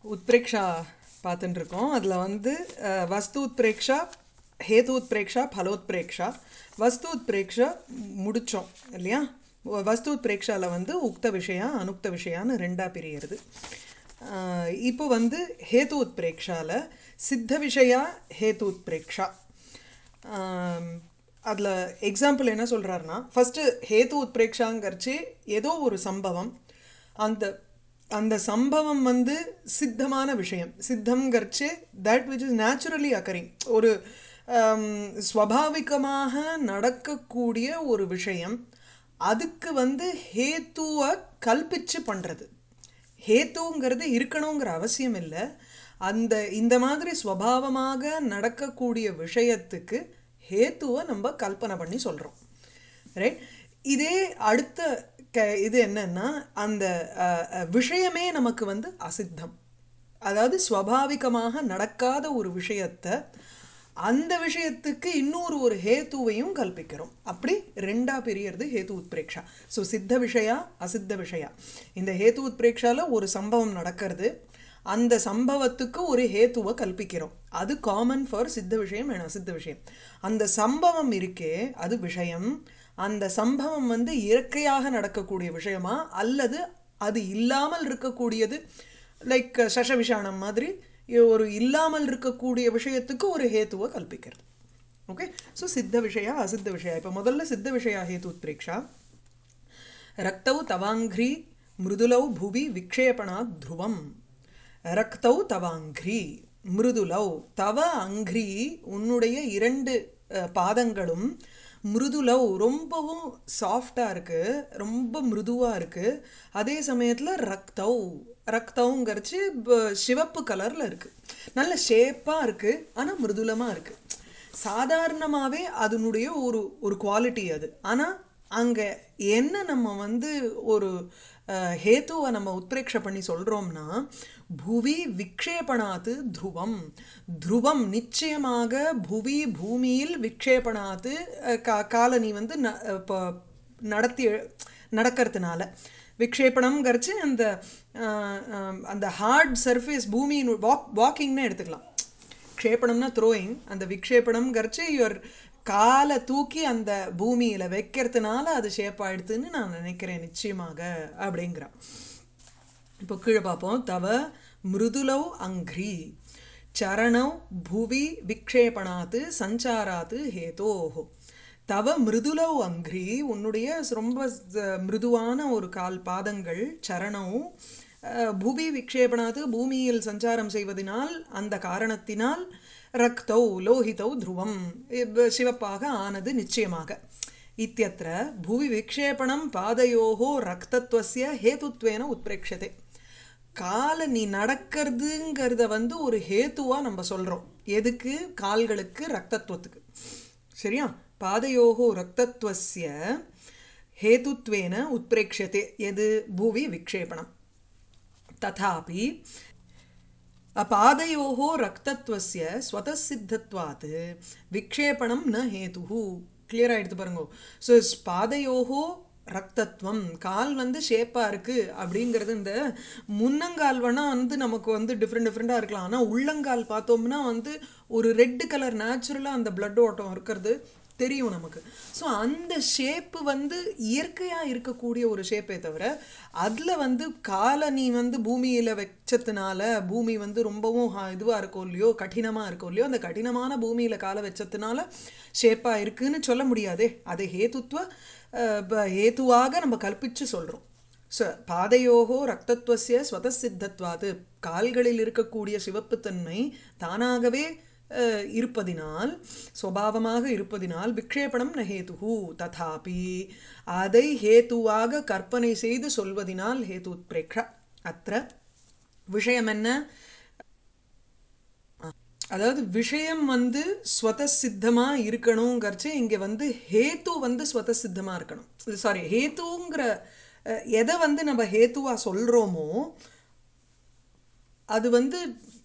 உத்பிரேக்ஷா பார்த்துட்டு இருக்கோம் அதில் வந்து அஹ், வஸ்து உத்பிரேக்ஷா ஹேது உத்பிரேக்ஷா பலோத்பிரேக்ஷா வஸ்து உத்பிரேக்ஷா முடித்தோம் இல்லையா வ- வஸ்து உத்பிரேக்ஷாவில் வந்து உக்த விஷயா அனுக்த விஷயான்னு ரெண்டாக பிரியறது அஹ், இப்போ வந்து ஹேது உத்பிரேக்ஷாவில் சித்த விஷயா ஹேது உத்பிரேக்ஷா அதில் எக்ஸாம்பிள் என்ன சொல்கிறாருன்னா ஃபஸ்ட்டு ஹேது உத்பிரேக்ஷாங்கிறச்சு ஏதோ ஒரு சம்பவம் அந்த அந்த சம்பவம் வந்து சித்தமான விஷயம் சித்தம்ங்கிறச்சு that which is naturally occurring ஒரு ஆம், ஸ்வபாவிகமாக நடக்கக்கூடிய ஒரு விஷயம் அதுக்கு வந்து ஹேத்துவை கல்பிச்சு பண்ணுறது ஹேத்துங்கிறது இருக்கணுங்கிற அவசியம் இல்லை அந்த இந்த மாதிரி ஸ்வபாவமாக நடக்கக்கூடிய விஷயத்துக்கு ஹேத்துவை நம்ம கல்பனை பண்ணி சொல்கிறோம் ரைட் இதே அடுத்த க இது என்னன்னா அந்த அஹ், அஹ், விஷயமே நமக்கு வந்து அசித்தம் அதாவது ஸ்வபாவிகமாக நடக்காத ஒரு விஷயத்தை அந்த விஷயத்துக்கு இன்னொரு ஒரு ஹேத்துவையும் கல்பிக்கிறோம் அப்படி ரெண்டா பிரியறது ஹேத்து உத்பிரேக்ஷா ஸோ சித்த விஷயா அசித்த விஷயா இந்த ஹேத்து உத்பிரேக்ஷால ஒரு சம்பவம் நடக்கிறது அந்த சம்பவத்துக்கு ஒரு ஹேத்துவை கல்பிக்கிறோம் அது காமன் ஃபார் சித்த விஷயம் and அசித்த விஷயம் அந்த சம்பவம் இருக்கே அது விஷயம் அந்த சம்பவம் வந்து இயற்கையாக நடக்கக்கூடிய விஷயமா அல்லது அது இல்லாமல் இருக்கக்கூடியது லைக் சஷவிஷானம் மாதிரி ஒரு இல்லாமல் இருக்கக்கூடிய விஷயத்துக்கு ஒரு ஹேத்துவை கல்பிக்கிறது ஓகே ஸோ சித்த விஷயா அசித்த விஷயா இப்போ முதல்ல சித்த விஷயா ஹேத்து உத்பிரேக்ஷா ரக்தௌ தவாங்க்ரி மிருதுலௌ புவி விக்ஷேபணாத் த்ருவம் ரக்தௌ தவாங்க்ரி மிருதுலௌ தவ அங்க்ரி உன்னுடைய இரண்டு அஹ், பாதங்களும் மிருதுலௌ ரொம்பவும் சாஃப்டாக இருக்குது ரொம்ப மிருதுவாக இருக்குது அதே சமயத்தில் ரக்தௌ ரக்தௌங்கிறச்சு ப- சிவப்பு கலரில் இருக்குது நல்ல ஷேப்பாக இருக்குது ஆனால் மிருதுலமாக இருக்குது சாதாரணமாகவே அதனுடைய ஒரு ஒரு குவாலிட்டி அது ஆனால் அங்கே என்ன நம்ம வந்து ஒரு அஹ், ஹேத்துவை நம்ம உத்பிரேக்ஷ பண்ணி சொல்கிறோம்னா புவி விக்ஷேபணாத்து துருவம் துருவம் நிச்சயமாக புவி பூமியில் விக்ஷேபணாத்து அஹ், கா காலனி வந்து ந இப்போ நடத்தி நடக்கிறதுனால விக்ஷேபணம்ங்கிறச்சு அந்த அஹ், அஹ், அந்த ஹார்ட் சர்ஃபேஸ் பூமியின் வாக் வாக்கிங்னு எடுத்துக்கலாம் க்ஷேபணம்னா த்ரோயிங் அந்த விக்ஷேபணம்ங்கிறச்சு யுவர் காலை தூக்கி அந்த பூமியில் வைக்கிறதுனால அது ஷேப் ஆயிடுதுன்னு நான் நினைக்கிறேன் நிச்சயமாக அப்படிங்கிறான் இப்போ கீழே பார்ப்போம் தவ மிருதுலௌ அங்க்ரி சரணௌ புவி விக்ஷேபணாத்து சஞ்சாராத்து ஹேதோஹோ தவ மிருதுலௌ அங்க்ரி உன்னுடைய ரொம்ப ச- மிருதுவான ஒரு கால் பாதங்கள் சரணம் அஹ், புவி விக்ஷேபணாத்து பூமியில் சஞ்சாரம் செய்வதனால் அந்த காரணத்தினால் ரக்தௌ லோஹிதௌ துருவம் இவ் சிவப்பாக ஆனது நிச்சயமாக இத்தியத்திர புவி விக்ஷேபணம் பாதையோகோ ரக்தத்வஸ்ய ஹேதுத்வேன உத்பிரேக்ஷதே காலை நீ நடக்கிறதுங்கிறத வந்து ஒரு ஹேத்துவா நம்ம சொல்றோம் எதுக்கு கால்களுக்கு ரக்தத்துவத்துக்கு சரியா பாதையோகோ ரக்தத்வஸ்ய ஹேதுத்வேன உத்பிரேக்ஷதே எது பூவி விக்ஷேபணம் ததாபி अपादयोः रक्तत्वस्य स्वतःसिद्धत्वात् विक्षेपणं न हेतुः கிளியர் ஆகிடுது பாருங்க ஸோ பாதையோகோ ரக்தத்துவம் கால் வந்து ஷேப்பாக இருக்குது அப்படிங்கிறது இந்த முன்னங்கால் வேணால் வந்து நமக்கு வந்து டிஃப்ரெண்ட் டிஃப்ரெண்ட்டாக இருக்கலாம் ஆனால் உள்ளங்கால் பார்த்தோம்னா வந்து ஒரு ரெட் கலர் நேச்சுரலாக அந்த blood ஓட்டம் இருக்கிறது தெரியும் நமக்கு ஸோ அந்த ஷேப்பு வந்து இயற்கையாக இருக்கக்கூடிய ஒரு ஷேப்பே தவிர அதில் வந்து காலை நீ வந்து பூமியில் வச்சதுனால பூமி வந்து ரொம்பவும் இதுவாக இருக்கோ இல்லையோ கடினமாக இருக்கோ இல்லையோ அந்த கடினமான பூமியில் காலை வச்சதுனால ஷேப்பாக இருக்குன்னு சொல்ல முடியாதே அது ஹேத்துத்வ அஹ், ப- ஹேத்துவாக நம்ம கல்பிச்சு சொல்கிறோம் ஸோ பாதையோகோ ரக்தத்வசிய ஸ்வதசித்தத்வாது கால்களில் இருக்கக்கூடிய சிவப்புத்தன்மை தானாகவே அஹ், இருப்பதினால் சுவாவமாக இருப்பதினால் விக்ஷேபணம் ந ஹேதுஹு ததாபி அதை ஹேத்துவாக கற்பனை செய்து சொல்வதினால் ஹேது உத்பிரேக்ஷ அத்த விஷயம் என்ன அதாவது விஷயம் வந்து ஸ்வதசித்தமா இருக்கணுங்கிறச்சு இங்க வந்து ஹேத்து வந்து ஸ்வதசித்தமா இருக்கணும் சாரி ஹேத்துங்கிற அஹ், எதை வந்து நம்ம ஹேத்துவா சொல்றோமோ அது வந்து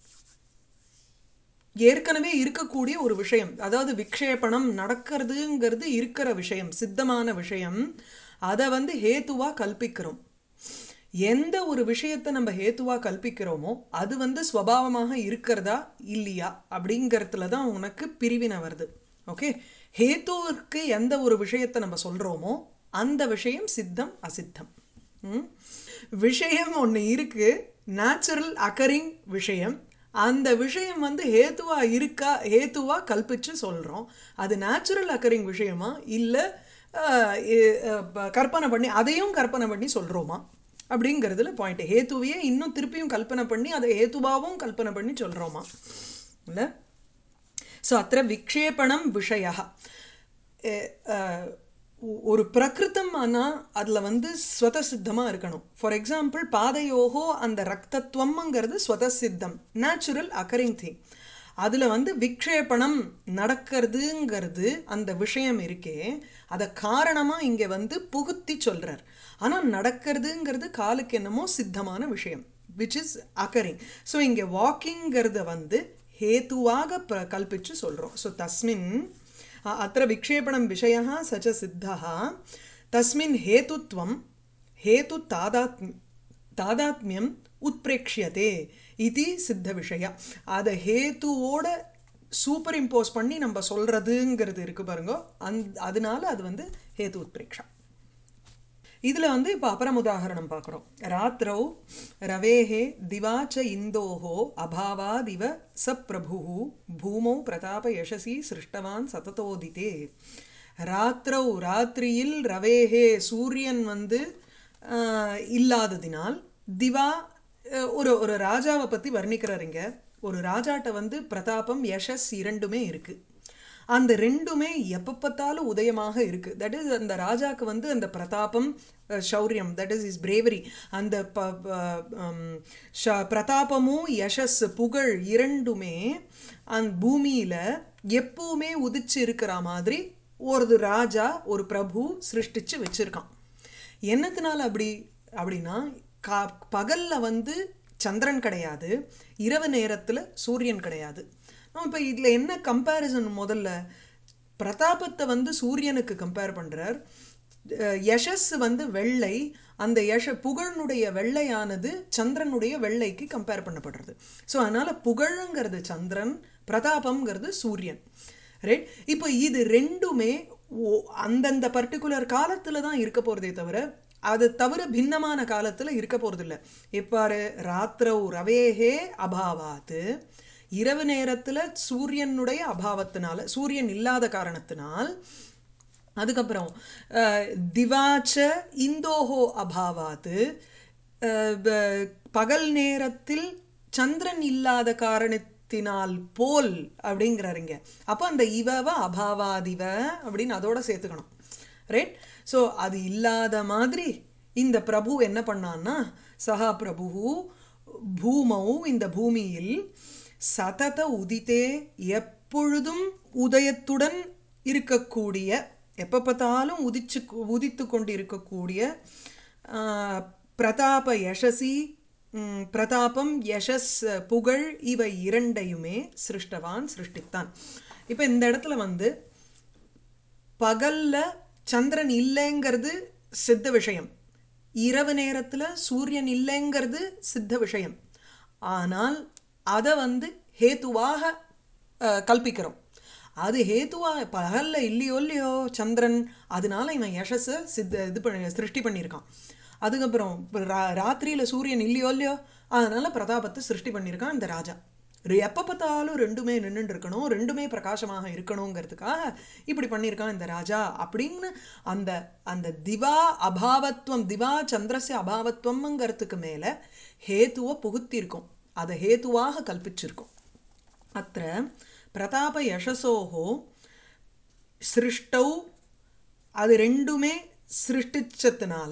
ஏற்கனவே இருக்கக்கூடிய ஒரு விஷயம் அதாவது விக்ஷேபணம் நடக்கிறதுங்கிறது இருக்கிற விஷயம் சித்தமான விஷயம் அதை வந்து ஹேத்துவா கல்பிக்கிறோம் எந்த ஒரு விஷயத்தை நம்ம ஹேத்துவா கல்பிக்கிறோமோ அது வந்து ஸ்வபாவமாக இருக்கிறதா இல்லையா அப்படிங்கிறதுல தான் உனக்கு பிரிவினை வருது ஓகே ஹேத்துவிற்கு எந்த ஒரு விஷயத்தை நம்ம சொல்கிறோமோ அந்த விஷயம் சித்தம் அசித்தம் ம்? விஷயம் ஒன்று இருக்கு நேச்சுரல் அக்கரிங் விஷயம் அந்த விஷயம் வந்து ஹேத்துவா இருக்கா ஹேத்துவா கல்பிச்சு சொல்கிறோம் அது நேச்சுரல் அக்கரிங் விஷயமா இல்லை கற்பனை பண்ணி அதையும் கற்பனை பண்ணி சொல்கிறோமா அப்படிங்கிறதுல பாயிண்ட் ஹேத்துவையே இன்னும் திருப்பியும் கல்பனை பண்ணி அதை ஹேத்துவாவும் கல்பனை பண்ணி சொல்கிறோமா இல்லை ஸோ அத்த விக்ஷேபணம் விஷய ஒரு பிரகிருத்தம் ஆனால் அதில் வந்து ஸ்வதசித்தமாக இருக்கணும் ஃபார் எக்ஸாம்பிள் பாதையோகோ அந்த ரக்தத்துவம்ங்கிறது ஸ்வதசித்தம் நேச்சுரல் அக்கரிங் திங் அதில் வந்து விக்ஷேபணம் நடக்கிறதுங்கிறது அந்த விஷயம் இருக்கே அதை காரணமாக இங்கே வந்து புகுத்தி சொல்கிறார் ஆனால் நடக்கிறதுங்கிறது காலுக்கு என்னமோ சித்தமான விஷயம் விச் இஸ் அக்கரிங் ஸோ இங்கே வாக்கிங்கிறத வந்து ஹேத்துவாக ப கல்பிச்சு சொல்கிறோம் ஸோ தஸ்மின் अत्र विक्षेपणं विषयः स च सिद्धः तस्मिन् हेतुत्वं हेतुतादात्म्य தாதாத்மியம் உத்பிரேக்ஷியதே இது சித்த விஷய அதை ஹேத்துவோட சூப்பர் இம்போஸ் பண்ணி நம்ம சொல்கிறதுங்கிறது இருக்கு பாருங்க அந் அதனால அது வந்து ஹேத்து உத்பிரேக்ஷா இதில் வந்து இப்போ அபரம் உதாகரணம் பார்க்குறோம் ராத்திரௌ ரவேஹே திவாச்ச இந்தோஹோ அபாவாதிவ ச பிரபு பூமௌ பிரதாப யசசி சிருஷ்டவான் சததோதிதே ராத்திரௌ ராத்திரியில் ரவேஹே சூரியன் வந்து இல்லாததினால் திவா ஒரு ஒரு ராஜாவை பற்றி வர்ணிக்கிறாருங்க ஒரு ராஜாட்ட வந்து பிரதாபம் யசஸ் இரண்டுமே இருக்குது அந்த ரெண்டுமே எப்போ பார்த்தாலும் உதயமாக இருக்குது தட் இஸ் அந்த ராஜாக்கு வந்து அந்த பிரதாபம் ஷௌரியம் தட் இஸ் இஸ் பிரேவரி அந்த ப பிரதாபமும் யசஸ் புகழ் இரண்டுமே அந்த பூமியில் எப்பவுமே உதிச்சு இருக்கிற மாதிரி ஒரு ராஜா ஒரு பிரபு சிருஷ்டிச்சு வச்சிருக்கான் என்னத்தினால அப்படி அப்படின்னா கா பகலில் வந்து சந்திரன் கிடையாது இரவு நேரத்தில் சூரியன் கிடையாது இப்போ இதில் என்ன கம்பேரிசன் முதல்ல பிரதாபத்தை வந்து சூரியனுக்கு கம்பேர் பண்ணுறார் யசஸ் வந்து வெள்ளை அந்த யஷ புகழனுடைய வெள்ளையானது சந்திரனுடைய வெள்ளைக்கு கம்பேர் பண்ணப்படுறது ஸோ அதனால் புகழுங்கிறது சந்திரன் பிரதாபம்ங்கிறது சூரியன் ரைட் இப்போ இது ரெண்டுமே அந்தந்த பர்டிகுலர் காலத்தில் தான் இருக்க போகிறதே தவிர அது தவிர பின்னமான காலத்தில் இருக்க போகிறதில்ல எப்பாரு ராத்திரவு ரவேஹே அபாவாத்து இரவு நேரத்தில் சூரியனுடைய அபாவத்தினால சூரியன் இல்லாத காரணத்தினால் அதுக்கப்புறம் திவாச்ச இந்தோஹோ அபாவாத்து பகல் நேரத்தில் சந்திரன் இல்லாத காரணத்தினால் போல் அப்படிங்கிறாருங்க அப்போ அந்த இவவ அபாவாதிவ அப்படின்னு அதோட சேர்த்துக்கணும் ரைட் ஸோ அது இல்லாத மாதிரி இந்த பிரபு என்ன பண்ணான்னா சஹா பிரபு பூமௌ இந்த பூமியில் சதத உதித்தே எப்பொழுதும் உதயத்துடன் இருக்கக்கூடிய எப்போ பார்த்தாலும் உதிச்சு உதித்து கொண்டு இருக்கக்கூடிய பிரதாப யசசி பிரதாபம் யசஸ் புகழ் இவை இரண்டையுமே சிருஷ்டவான் சிருஷ்டித்தான் இப்போ இந்த இடத்துல வந்து பகலில் சந்திரன் இல்லைங்கிறது சித்த விஷயம் இரவு நேரத்தில் சூரியன் இல்லைங்கிறது சித்த விஷயம் ஆனால் அதை வந்து ஹேத்துவாக கல்பிக்கிறோம் அது ஹேத்துவா பகலில் இல்லையோ இல்லையோ சந்திரன் அதனால இவன் யசஸை சித்த இது பண்ணி சிருஷ்டி பண்ணியிருக்கான் அதுக்கப்புறம் ரா ராத்திரியில் சூரியன் இல்லையோ இல்லையோ அதனால் பிரதாபத்தை சிருஷ்டி பண்ணியிருக்கான் இந்த ராஜா எப்போ பார்த்தாலும் ரெண்டுமே நின்றுட்டு இருக்கணும் ரெண்டுமே பிரகாசமாக இருக்கணுங்கிறதுக்காக இப்படி பண்ணியிருக்கான் இந்த ராஜா அப்படின்னு அந்த அந்த திவா அபாவத்துவம் திவா சந்திரச அபாவத்துவம்ங்கிறதுக்கு மேலே ஹேத்துவை புகுத்தியிருக்கோம் அதை ஹேத்துவாக கல்பிச்சிருக்கோம் அத்த பிரதாப யசசோகோ சிருஷ்டௌ அது ரெண்டுமே சிருஷ்டிச்சதுனால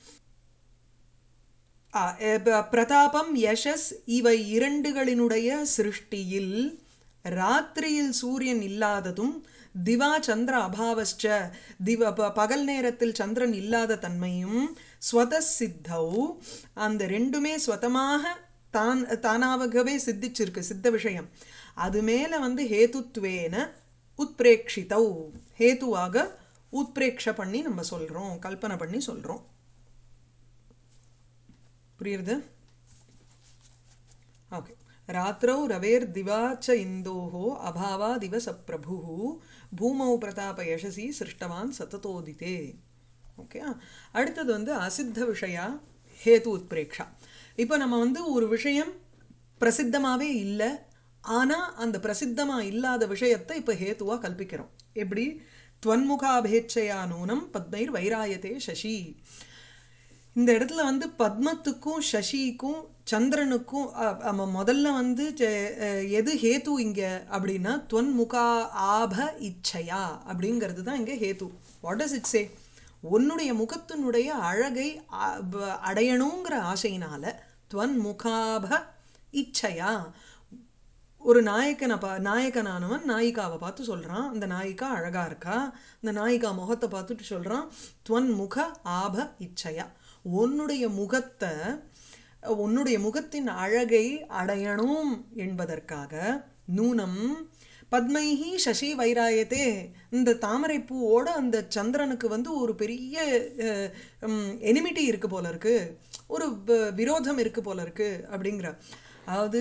பிரதாபம் யசஸ் இவை இரண்டுகளினுடைய சிருஷ்டியில் ராத்திரியில் சூரியன் இல்லாததும் திவா சந்திர அபாவஸ்ச திவ பகல் நேரத்தில் சந்திரன் இல்லாத தன்மையும் ஸ்வத சித்தௌ அந்த ரெண்டுமே ஸ்வதமாக தான் தானாகவே சித்திச்சிருக்கு சித்த விஷயம் அது மேலே வந்து ஹேத்துத்வேன உத்பிரேக்ஷிதௌ ஹேத்துவாக உத்பிரேக்ஷ பண்ணி நம்ம சொல்கிறோம் கல்பனை பண்ணி சொல்கிறோம் புரியுறது ஓகே ராத்திரौ ரவேர்திவா ச இந்தோஹோ அபாவாதிவ ச பிரபுः பூமௌ பிரதாப யசசி சிருஷ்டவான் சததோதிதே ஓகே அடுத்தது வந்து அசித்த விஷயா ஹேது உத்பிரேக்ஷா இப்போ நம்ம வந்து ஒரு விஷயம் பிரசித்தமாகவே இல்லை ஆனால் அந்த பிரசித்தமாக இல்லாத விஷயத்தை இப்போ ஹேத்துவாக கல்பிக்கிறோம் எப்படி துவன்முகாபேட்சையா நூனம் பத்மைர் வைராயத்தே சசி இந்த இடத்துல வந்து பத்மத்துக்கும் சசிக்கும் சந்திரனுக்கும் அ- ஆமா, முதல்ல வந்து ஜெ- அஹ், எது ஹேத்து இங்க அப்படின்னா துவன்முகா ஆப இச்சையா அப்படிங்கிறது தான் இங்க ஹேத்து வாட் டஸ் இட் சே உன்னுடைய முகத்தினுடைய அழகை அ- ப- அடையணுங்கிற ஆசையினால துவன்முகாப இச்சையா ஒரு நாயக்கனை பா நாயக்கனானவன் நாயிகாவை பார்த்து சொல்கிறான் அந்த நாயிகா அழகா இருக்கா அந்த நாயிகா முகத்தை பார்த்துட்டு சொல்கிறான் துவன் முக ஆப இச்சையா உன்னுடைய முகத்தை உன்னுடைய முகத்தின் அழகை அடையணும் என்பதற்காக நூனம் பத்மைஹி சசி வைராயத்தே இந்த தாமரை பூவோட அந்த சந்திரனுக்கு வந்து ஒரு பெரிய எனிமிட்டி இருக்கு போல இருக்கு ஒரு வ- விரோதம் இருக்கு போல இருக்கு அப்படிங்கிற அதாவது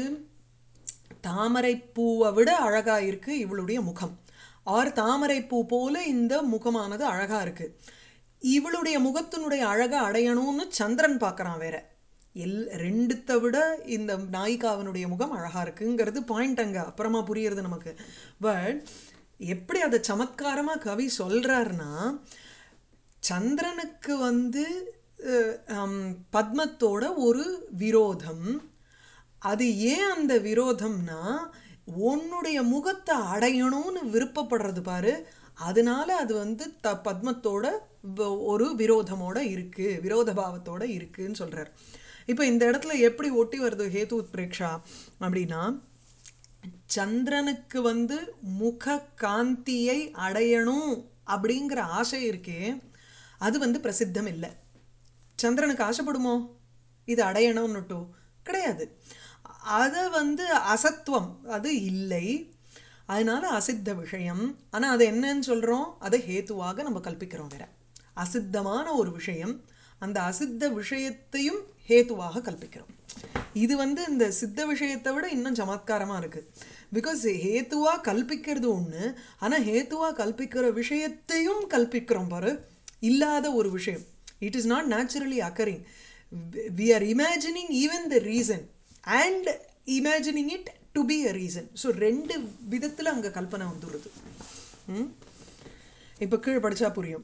தாமரை பூவை விட அழகா இருக்கு இவளுடைய முகம் ஆர் தாமரை பூ போல இந்த முகமானது அழகா இருக்கு இவளுடைய முகத்தினுடைய அழகை அடையணும்னு சந்திரன் பார்க்கறான் வேற எல் ரெண்டுத்தை விட இந்த நாயிகாவினுடைய முகம் அழகா இருக்குங்கிறது பாயிண்ட் அங்க அப்புறமா புரியுறது நமக்கு பட் எப்படி அதை சமத்காரமா கவி சொல்றாருன்னா சந்திரனுக்கு வந்து அஹ், ஹம், பத்மத்தோட ஒரு விரோதம் அது ஏன் அந்த விரோதம்னா உன்னுடைய முகத்தை அடையணும்னு விருப்பப்படுறது பாரு அதனால அது வந்து த பத்மத்தோட வ- ஒரு விரோதமோட இருக்கு விரோத பாவத்தோட இருக்குன்னு சொல்றார் இப்போ இந்த இடத்துல எப்படி ஒட்டி வருது ஹேது உத்பிரேக்ஷா அப்படின்னா சந்திரனுக்கு வந்து முக காந்தியை அடையணும் அப்படிங்கிற ஆசை இருக்கே அது வந்து பிரசித்தம் இல்லை சந்திரனுக்கு ஆசைப்படுமோ இது அடையணும்னுட்டோ கிடையாது அதை வந்து அசத்துவம் அது இல்லை அதனால அசித்த விஷயம் ஆனால் அது என்னன்னு சொல்கிறோம் அதை ஹேத்துவாக நம்ம கல்பிக்கிறோம் வேற அசித்தமான ஒரு விஷயம் அந்த அசித்த விஷயத்தையும் ஹேத்துவாக கல்பிக்கிறோம் இது வந்து இந்த சித்த விஷயத்தை விட இன்னும் சமத்காரமாக இருக்குது பிகாஸ் ஹேத்துவாக கல்பிக்கிறது ஒன்று ஆனால் ஹேத்துவாக கல்பிக்கிற விஷயத்தையும் கல்பிக்கிறோம் பாரு இல்லாத ஒரு விஷயம் it is not naturally occurring we are imagining even the reason and imagining it to be a reason so ரெண்டு விதத்தில் அங்கே கல்பனை வந்துடுது ம் இப்போ கீழே படிச்சா புரியும்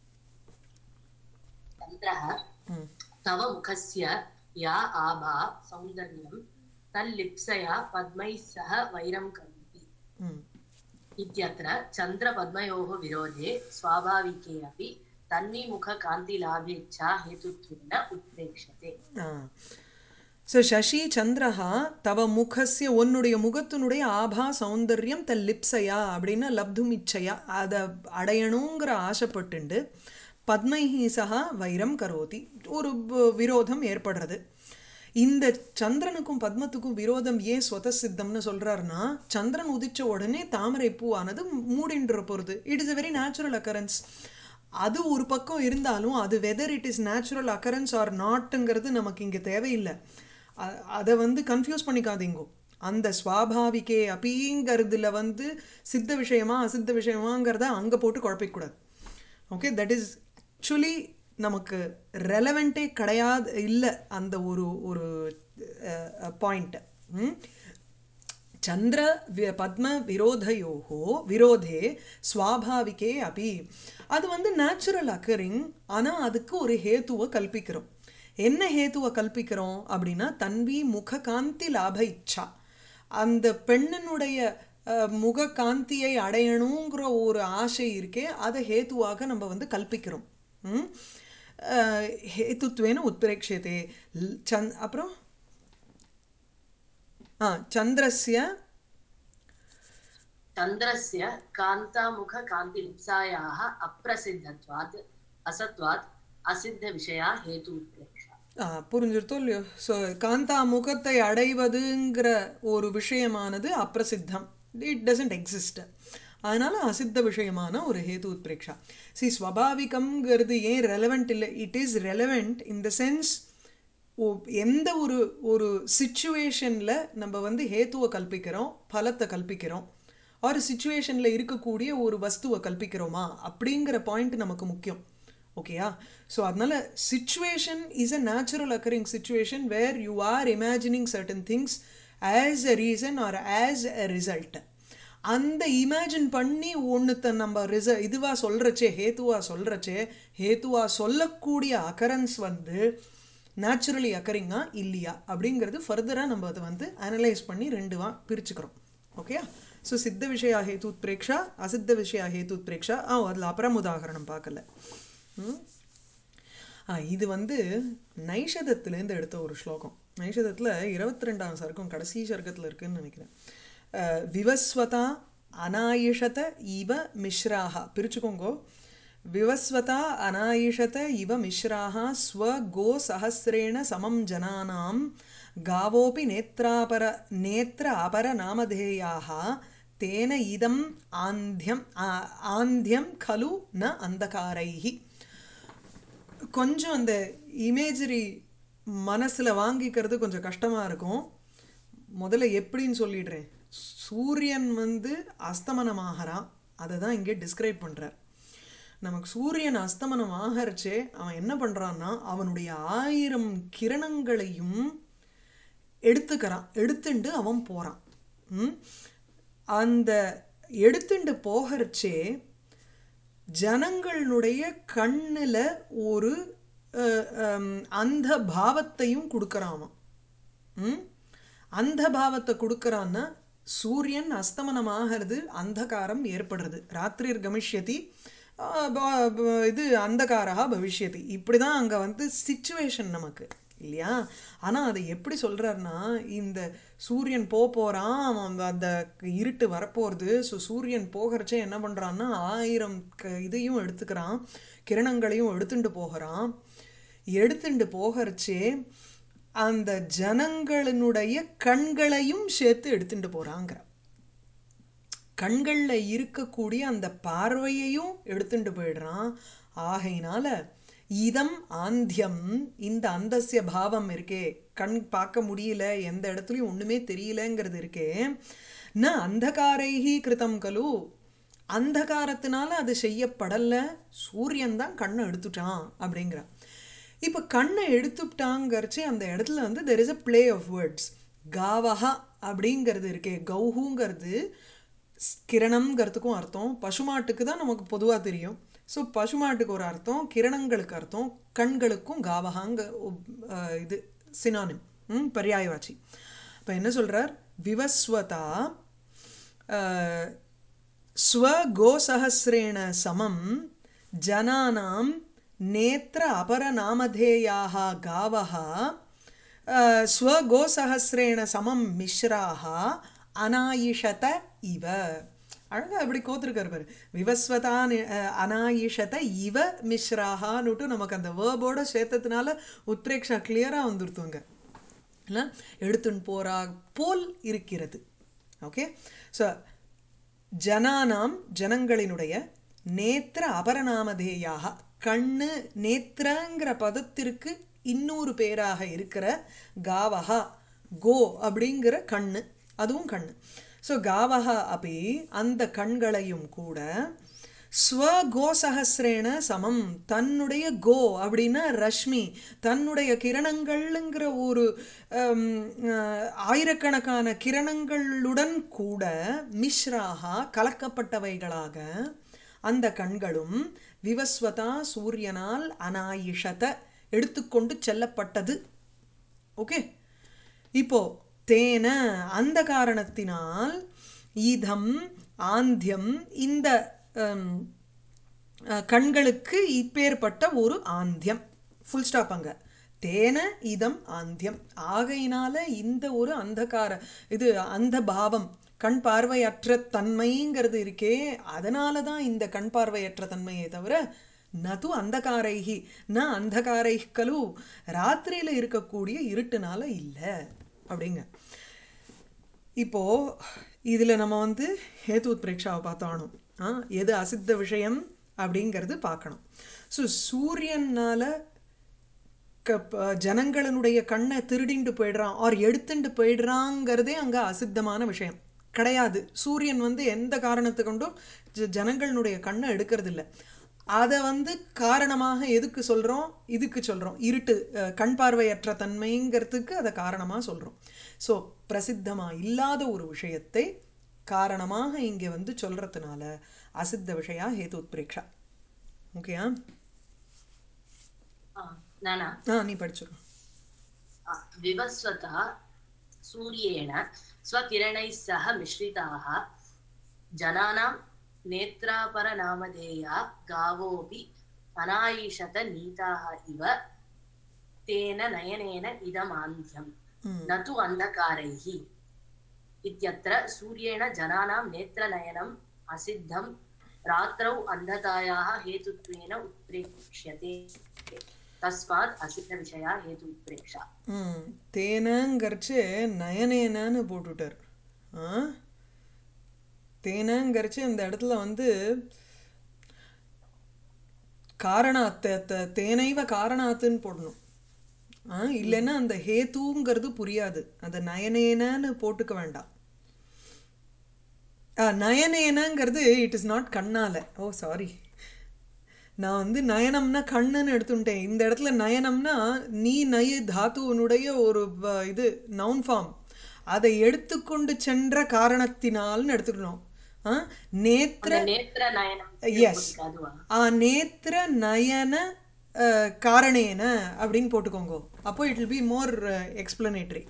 तन्त्रः तव मुखस्य या आभा सौन्दर्यं तल्लिप्सया पद्मैः सह वैरं करोति ம் इत्यत्र चन्द्रपद्मयोः विरोधे स्वाभाविके अपि तन्विमुखकान्तिलाभेच्छा हेतुत्वेन उत्प्रेक्ष्यते ஸோ சசி சந்திரஹா தவ முகஸ்ய உன்னுடைய முகத்தினுடைய ஆபா சௌந்தர்யம் த லிப்சையா அப்படின்னா லப்தும் இச்சையா அதை அடையணுங்கிற ஆசைப்பட்டுண்டு பத்மைஹி சகா வைரம் கரோதி ஒரு வ- விரோதம் ஏற்படுறது இந்த சந்திரனுக்கும் பத்மத்துக்கும் விரோதம் ஏன் ஸ்வத சித்தம்னு சொல்றாருன்னா சந்திரன் உதிச்ச உடனே தாமரை பூவானது மூடின்ற போகிறது it is a very natural occurrence அது ஒரு பக்கம் இருந்தாலும் அது whether it is natural occurrence or நாட்டுங்கிறது நமக்கு இங்கே தேவையில்லை அ- அதை வந்து கன்ஃபியூஸ் பண்ணிக்காதீங்கோ அந்த ஸ்வாபாவிகே அப்பிங்கிறதுல வந்து சித்த விஷயமா அசித்த விஷயமாங்கிறத அங்கே போட்டு குழப்பிக்கூடாது ஓகே தட் இஸ் ஆக்சுவலி நமக்கு ரெலவெண்ட்டே கிடையாது இல்லை அந்த ஒரு ஒரு பாயிண்ட் चन्द्र வி- பத்ம விரோதயோகோ விரோதே ஸ்வாபாவிகே அபி அது வந்து நேச்சுரல் அக்கரிங் ஆனால் அதுக்கு ஒரு ஹேத்துவை கல்பிக்கிறோம் என்ன ஹேத்துவை கல்பிக்கிறோம் அப்படின்னா தன்வி முக காந்தி லாப இச்சா அந்த பெண்ணினுடைய அஹ், முக காந்தியை அடையணுங்கிற ஒரு ஆசை இருக்கே அதை ஹேத்துவாக நம்ம வந்து கல்பிக்கிறோம் ம்? அஹ், ஹேத்துத்வேன உத்பிரேக்ஷியதே ல்- சந் அப்புறம் ஆ சந்திரஸ்ய चन्द्रस्य कान्तामुखकान्तिलिप्सायाः अप्रसिद्धत्वात् असत्वात् असिद्धविषया हेतु उत्प्रेक्षा ஆ, புரிஞ்சிருத்தோ இல்லையோ ஸோ காந்தா முகத்தை அடைவதுங்கிற ஒரு விஷயமானது அப்பிரசித்தம் இட் டசன்ட் எக்ஸிஸ்ட் அதனால அசித்த விஷயமான ஒரு ஹேது உத்பிரேக்ஷா சி ஸ்வபாவிகம்ங்கிறது ஏன் ரெலவெண்ட் இல்லை it is relevant in the sense ஓ- எந்த ஒரு ஒரு சுச்சுவேஷனில் நம்ம வந்து ஹேத்துவை கல்பிக்கிறோம் பலத்தை கல்பிக்கிறோம் ஒரு சுச்சுவேஷனில் இருக்கக்கூடிய ஒரு வஸ்துவை கல்பிக்கிறோமா அப்படிங்கிற பாயிண்ட் நமக்கு முக்கியம் ஓகேயா ஸோ அதனால situation is a natural occurring situation where you are imagining certain things as a reason or as a result அந்த இமேஜின் பண்ணி ஒன்றுத்த நம்ம ரிச இதுவாக சொல்கிறச்சே ஹேத்துவாக சொல்கிறச்சே ஹேத்துவாக சொல்லக்கூடிய அக்கரன்ஸ் வந்து நேச்சுரலி அக்கரிங்கா இல்லையா அப்படிங்கிறது ஃபர்தராக நம்ம அதை வந்து அனலைஸ் பண்ணி ரெண்டுவா பிரிச்சுக்கிறோம் ஓகேயா ஸோ சித்த விஷயா ஹேத்துத்பிரேக்ஷா அசித்த விஷயா ஹேத்துத்பிரேக்ஷா ஆ அதில் அப்புறம் உதாகரணம் பார்க்கல ம் ஆ இது வந்து நைஷதத்துலேருந்து எடுத்த ஒரு ஸ்லோகம் நைஷதத்தில் இருபத்தி ரெண்டாம் சர்க்கம் கடைசி சர்க்கத்தில் இருக்குன்னு நினைக்கிறேன் அஹ், விவஸ்வதா அநாயிஷத இவ மிஸ்ராக பிரிச்சுக்கோங்கோ விவஸ்வதா அநாயிஷத இவ மிஸ்ராக ஸ்வ கோ சஹசிரேண சமம் ஜனானாம் காவோபி நேத்ராபர நேத்ர அபர நாமதேயாக தேன இதம் ஆந்தியம் ஆ- ஆந்தியம் கலு ந அந்தகாரைஹி கொஞ்சம் அந்த இமேஜரி மனசில் வாங்கிக்கிறது கொஞ்சம் கஷ்டமாக இருக்கும் முதல்ல எப்படின்னு சொல்லிடுறேன் சூரியன் வந்து அஸ்தமனமாகறான் அதை தான் இங்கே டிஸ்கிரைப் பண்ணுறார் நமக்கு சூரியன் அஸ்தமனம் ஆகறச்சே அவன் என்ன பண்ணுறான்னா அவனுடைய ஆயிரம் கிரணங்களையும் எடுத்துக்கிறான் எடுத்துண்டு அவன் போகிறான் ம்? அந்த எடுத்துண்டு போகிறச்சே ஜனங்களுடைய கண்ணில் ஒரு அஹ், ஹம், அந்த பாவத்தையும் கொடுக்குறான் அவன் ம்? அந்த பாவத்தை கொடுக்குறான்னா சூரியன் அஸ்தமனமாகிறது அந்தகாரம் ஏற்படுறது ராத்திரிர் கமிஷ்யதி ஆ, ப- ப- இது அந்தகாரா பவிஷ்யதி இப்படி தான் அங்கே வந்து சிச்சுவேஷன் நமக்கு இல்லையா ஆனால் அதை எப்படி சொல்கிறாருன்னா இந்த சூரியன் போக போகிறான் அவன் அந்த இருட்டு வரப்போகிறது ஸோ சூரியன் போகிறச்சே என்ன பண்ணுறான்னா ஆயிரம் க இதையும் எடுத்துக்கிறான் கிரணங்களையும் எடுத்துட்டு போகிறான் எடுத்துட்டு போகிறச்சே அந்த ஜனங்களினுடைய கண்களையும் சேர்த்து எடுத்துட்டு போகிறாங்கிற கண்களில் இருக்கக்கூடிய அந்த பார்வையையும் எடுத்துட்டு போயிடுறான் ஆகையினால இதம் ஆந்தியம் இந்த அந்தஸ்ய பாவம் இருக்கே கண் பார்க்க முடியல எந்த இடத்துலையும் ஒன்றுமே தெரியலங்கிறது இருக்கே ந அந்தகாரைஹி கிருதம் கலு அந்தகாரத்தினால அது செய்யப்படல சூரியன் தான் கண்ணை எடுத்துட்டான் அப்படிங்கிறான் இப்போ கண்ணை எடுத்துட்டாங்கிறச்சு அந்த இடத்துல வந்து there is a play of words காவஹா அப்படிங்கிறது இருக்கே கௌஹுங்கிறது ஸ்- கிரணம்ங்கிறதுக்கும் அர்த்தம் பசுமாட்டுக்கு தான் நமக்கு பொதுவாக தெரியும் ஸோ பசுமாட்டுக்கு ஒரு அர்த்தம் கிரணங்களுக்கு அர்த்தம் கண்களுக்கும் காவகாங்க உப்- அஹ் இது சினானிம் ம் பர்யாயவாச்சி இப்போ என்ன சொல்கிறார் விவஸ்வதா அஹ், स्वगोसहस्रेण समं जनानां नेत्र अपरनामधेयाः गावः अ, स्वगोसहस्रेण समं मिश्राः அனாயிஷத இவ அழகா அப்படி கோத்திருக்காரு பாரு விவஸ்வதா நி- அஹ், அனாயிஷத இவ மிஸ்ராஹான்னுட்டு நமக்கு அந்த வேர்போட சேர்த்ததுனால உத்ரேக்ஷா கிளியராக வந்துருத்துங்க இல்லை எடுத்துன்னு போறா போல் இருக்கிறது ஓகே ஸோ ஜனானாம் ஜனங்களினுடைய நேத்திர அபரநாமதேயாக கண்ணு நேத்திரங்கிற பதத்திற்கு இன்னொரு பேராக இருக்கிற காவஹா கோ அப்படிங்கிற கண்ணு அதுவும் கண்ணு ஸோ காவஹா அப்படி அந்த கண்களையும் கூட ஸ்வகோசஹசிரேன சமம் தன்னுடைய கோ அப்படின்னா ரஷ்மி தன்னுடைய கிரணங்கள்ங்கிற ஒரு ஹம், அஹ், ஆயிரக்கணக்கான கிரணங்களுடன் கூட மிஸ்ராகா கலக்கப்பட்டவைகளாக அந்த கண்களும் விவஸ்வதா சூரியனால் அனாயிஷத எடுத்துக்கொண்டு செல்லப்பட்டது ஓகே இப்போ தேன அந்த காரணத்தினால் இதம் ஆந்தியம் இந்த ஹம், அஹ், கண்களுக்கு இப்பேற்பட்ட ஒரு ஆந்தியம் ஃபுல் ஸ்டாப் அங்க தேன இதம் ஆந்தியம் ஆகையினால இந்த ஒரு அந்தகார இது அந்த பாவம் கண் பார்வையற்ற தன்மைங்கிறது இருக்கே அதனால தான் இந்த கண் பார்வையற்ற தன்மையே தவிர நது அந்தகாரைகி ந அந்தகாரை கலு ராத்திரியில் இருக்கக்கூடிய இருட்டுனால இல்லை அப்படிங்க இப்போ இதில் நம்ம வந்து ஹேத்து பிரேக்ஷாவை பார்த்தாணும் ஆ எது அசித்த விஷயம் அப்படிங்கிறது பார்க்கணும் ஸோ சூரியனால் க ப- ஜனங்களினுடைய கண்ணை திருடிண்டு போயிடுறான் ஆர் எடுத்துட்டு போயிடுறாங்கிறதே அங்கே அசித்தமான விஷயம் கிடையாது சூரியன் வந்து எந்த காரணத்தை கொண்டும் ஜ ஜனங்களினுடைய கண்ணை எடுக்கிறது இல்லை அதை வந்து காரணமாக எதுக்கு சொல்கிறோம் இதுக்கு சொல்கிறோம் இருட்டு அஹ், கண் பார்வையற்ற தன்மைங்கிறதுக்கு அதை காரணமாக சொல்கிறோம் ஸோ பிரசித்தமாக இல்லாத ஒரு விஷயத்தை காரணமாக இங்கே வந்து சொல்கிறதுனால அசித்த விஷயா ஹேது உத்பிரேக்ஷா ஓகேயா ஆ, நானா ஆ நீ படிச்சுக்கோ आ, विवस्वता सूर्येण स्वकिरणैः सह मिश्रिताः जनानां नेत्रापरनामधेया गावोऽपि अनायिषत नीताः इव तेन नयनेन इदमान्ध्यम् ம் न तु अन्धकारैः इत्यत्र सूर्येण जनानां नेत्रनयनम् असिद्धं रात्रौ अन्धतायाः हेतुत्वेन उत्प्रेक्ष्यते तस्मात् असिद्धविषया हेतु उत्प्रेक्षा ம் தேனங்கரிச்சு நயனேனன்னு போட்டுட்டார் ஆ தேனங்கரிச்சு இந்த இடத்துல வந்து காரணாத்த த- தேனைவ காரணாத்துன்னு போடணும் ஆ இல்லைன்னா அந்த ஹேத்துங்கிறது புரியாது அந்த நயனேனன்னு போட்டுக்க வேண்டாம் ஆ நயனேனங்கிறது இட் இஸ் நாட் கண்ணால ஓ சாரி நான் வந்து நயனம்னா கண்ணுன்னு எடுத்துட்டேன் இந்த இடத்துல நயனம்னா நீ நய தாத்துவனுடைய ஒரு வ- இது நவுன் ஃபார்ம் அதை எடுத்துக்கொண்டு சென்ற காரணத்தினால்னு எடுத்துக்கணும் ஆ நேத்திர அந்த நேத்திர நயனம் Yes. அதுவா ஆ நேத்திர நயன அஹ், காரணேன அப்படின்னு போட்டுக்கோங்க அப்போ it will be more explanatory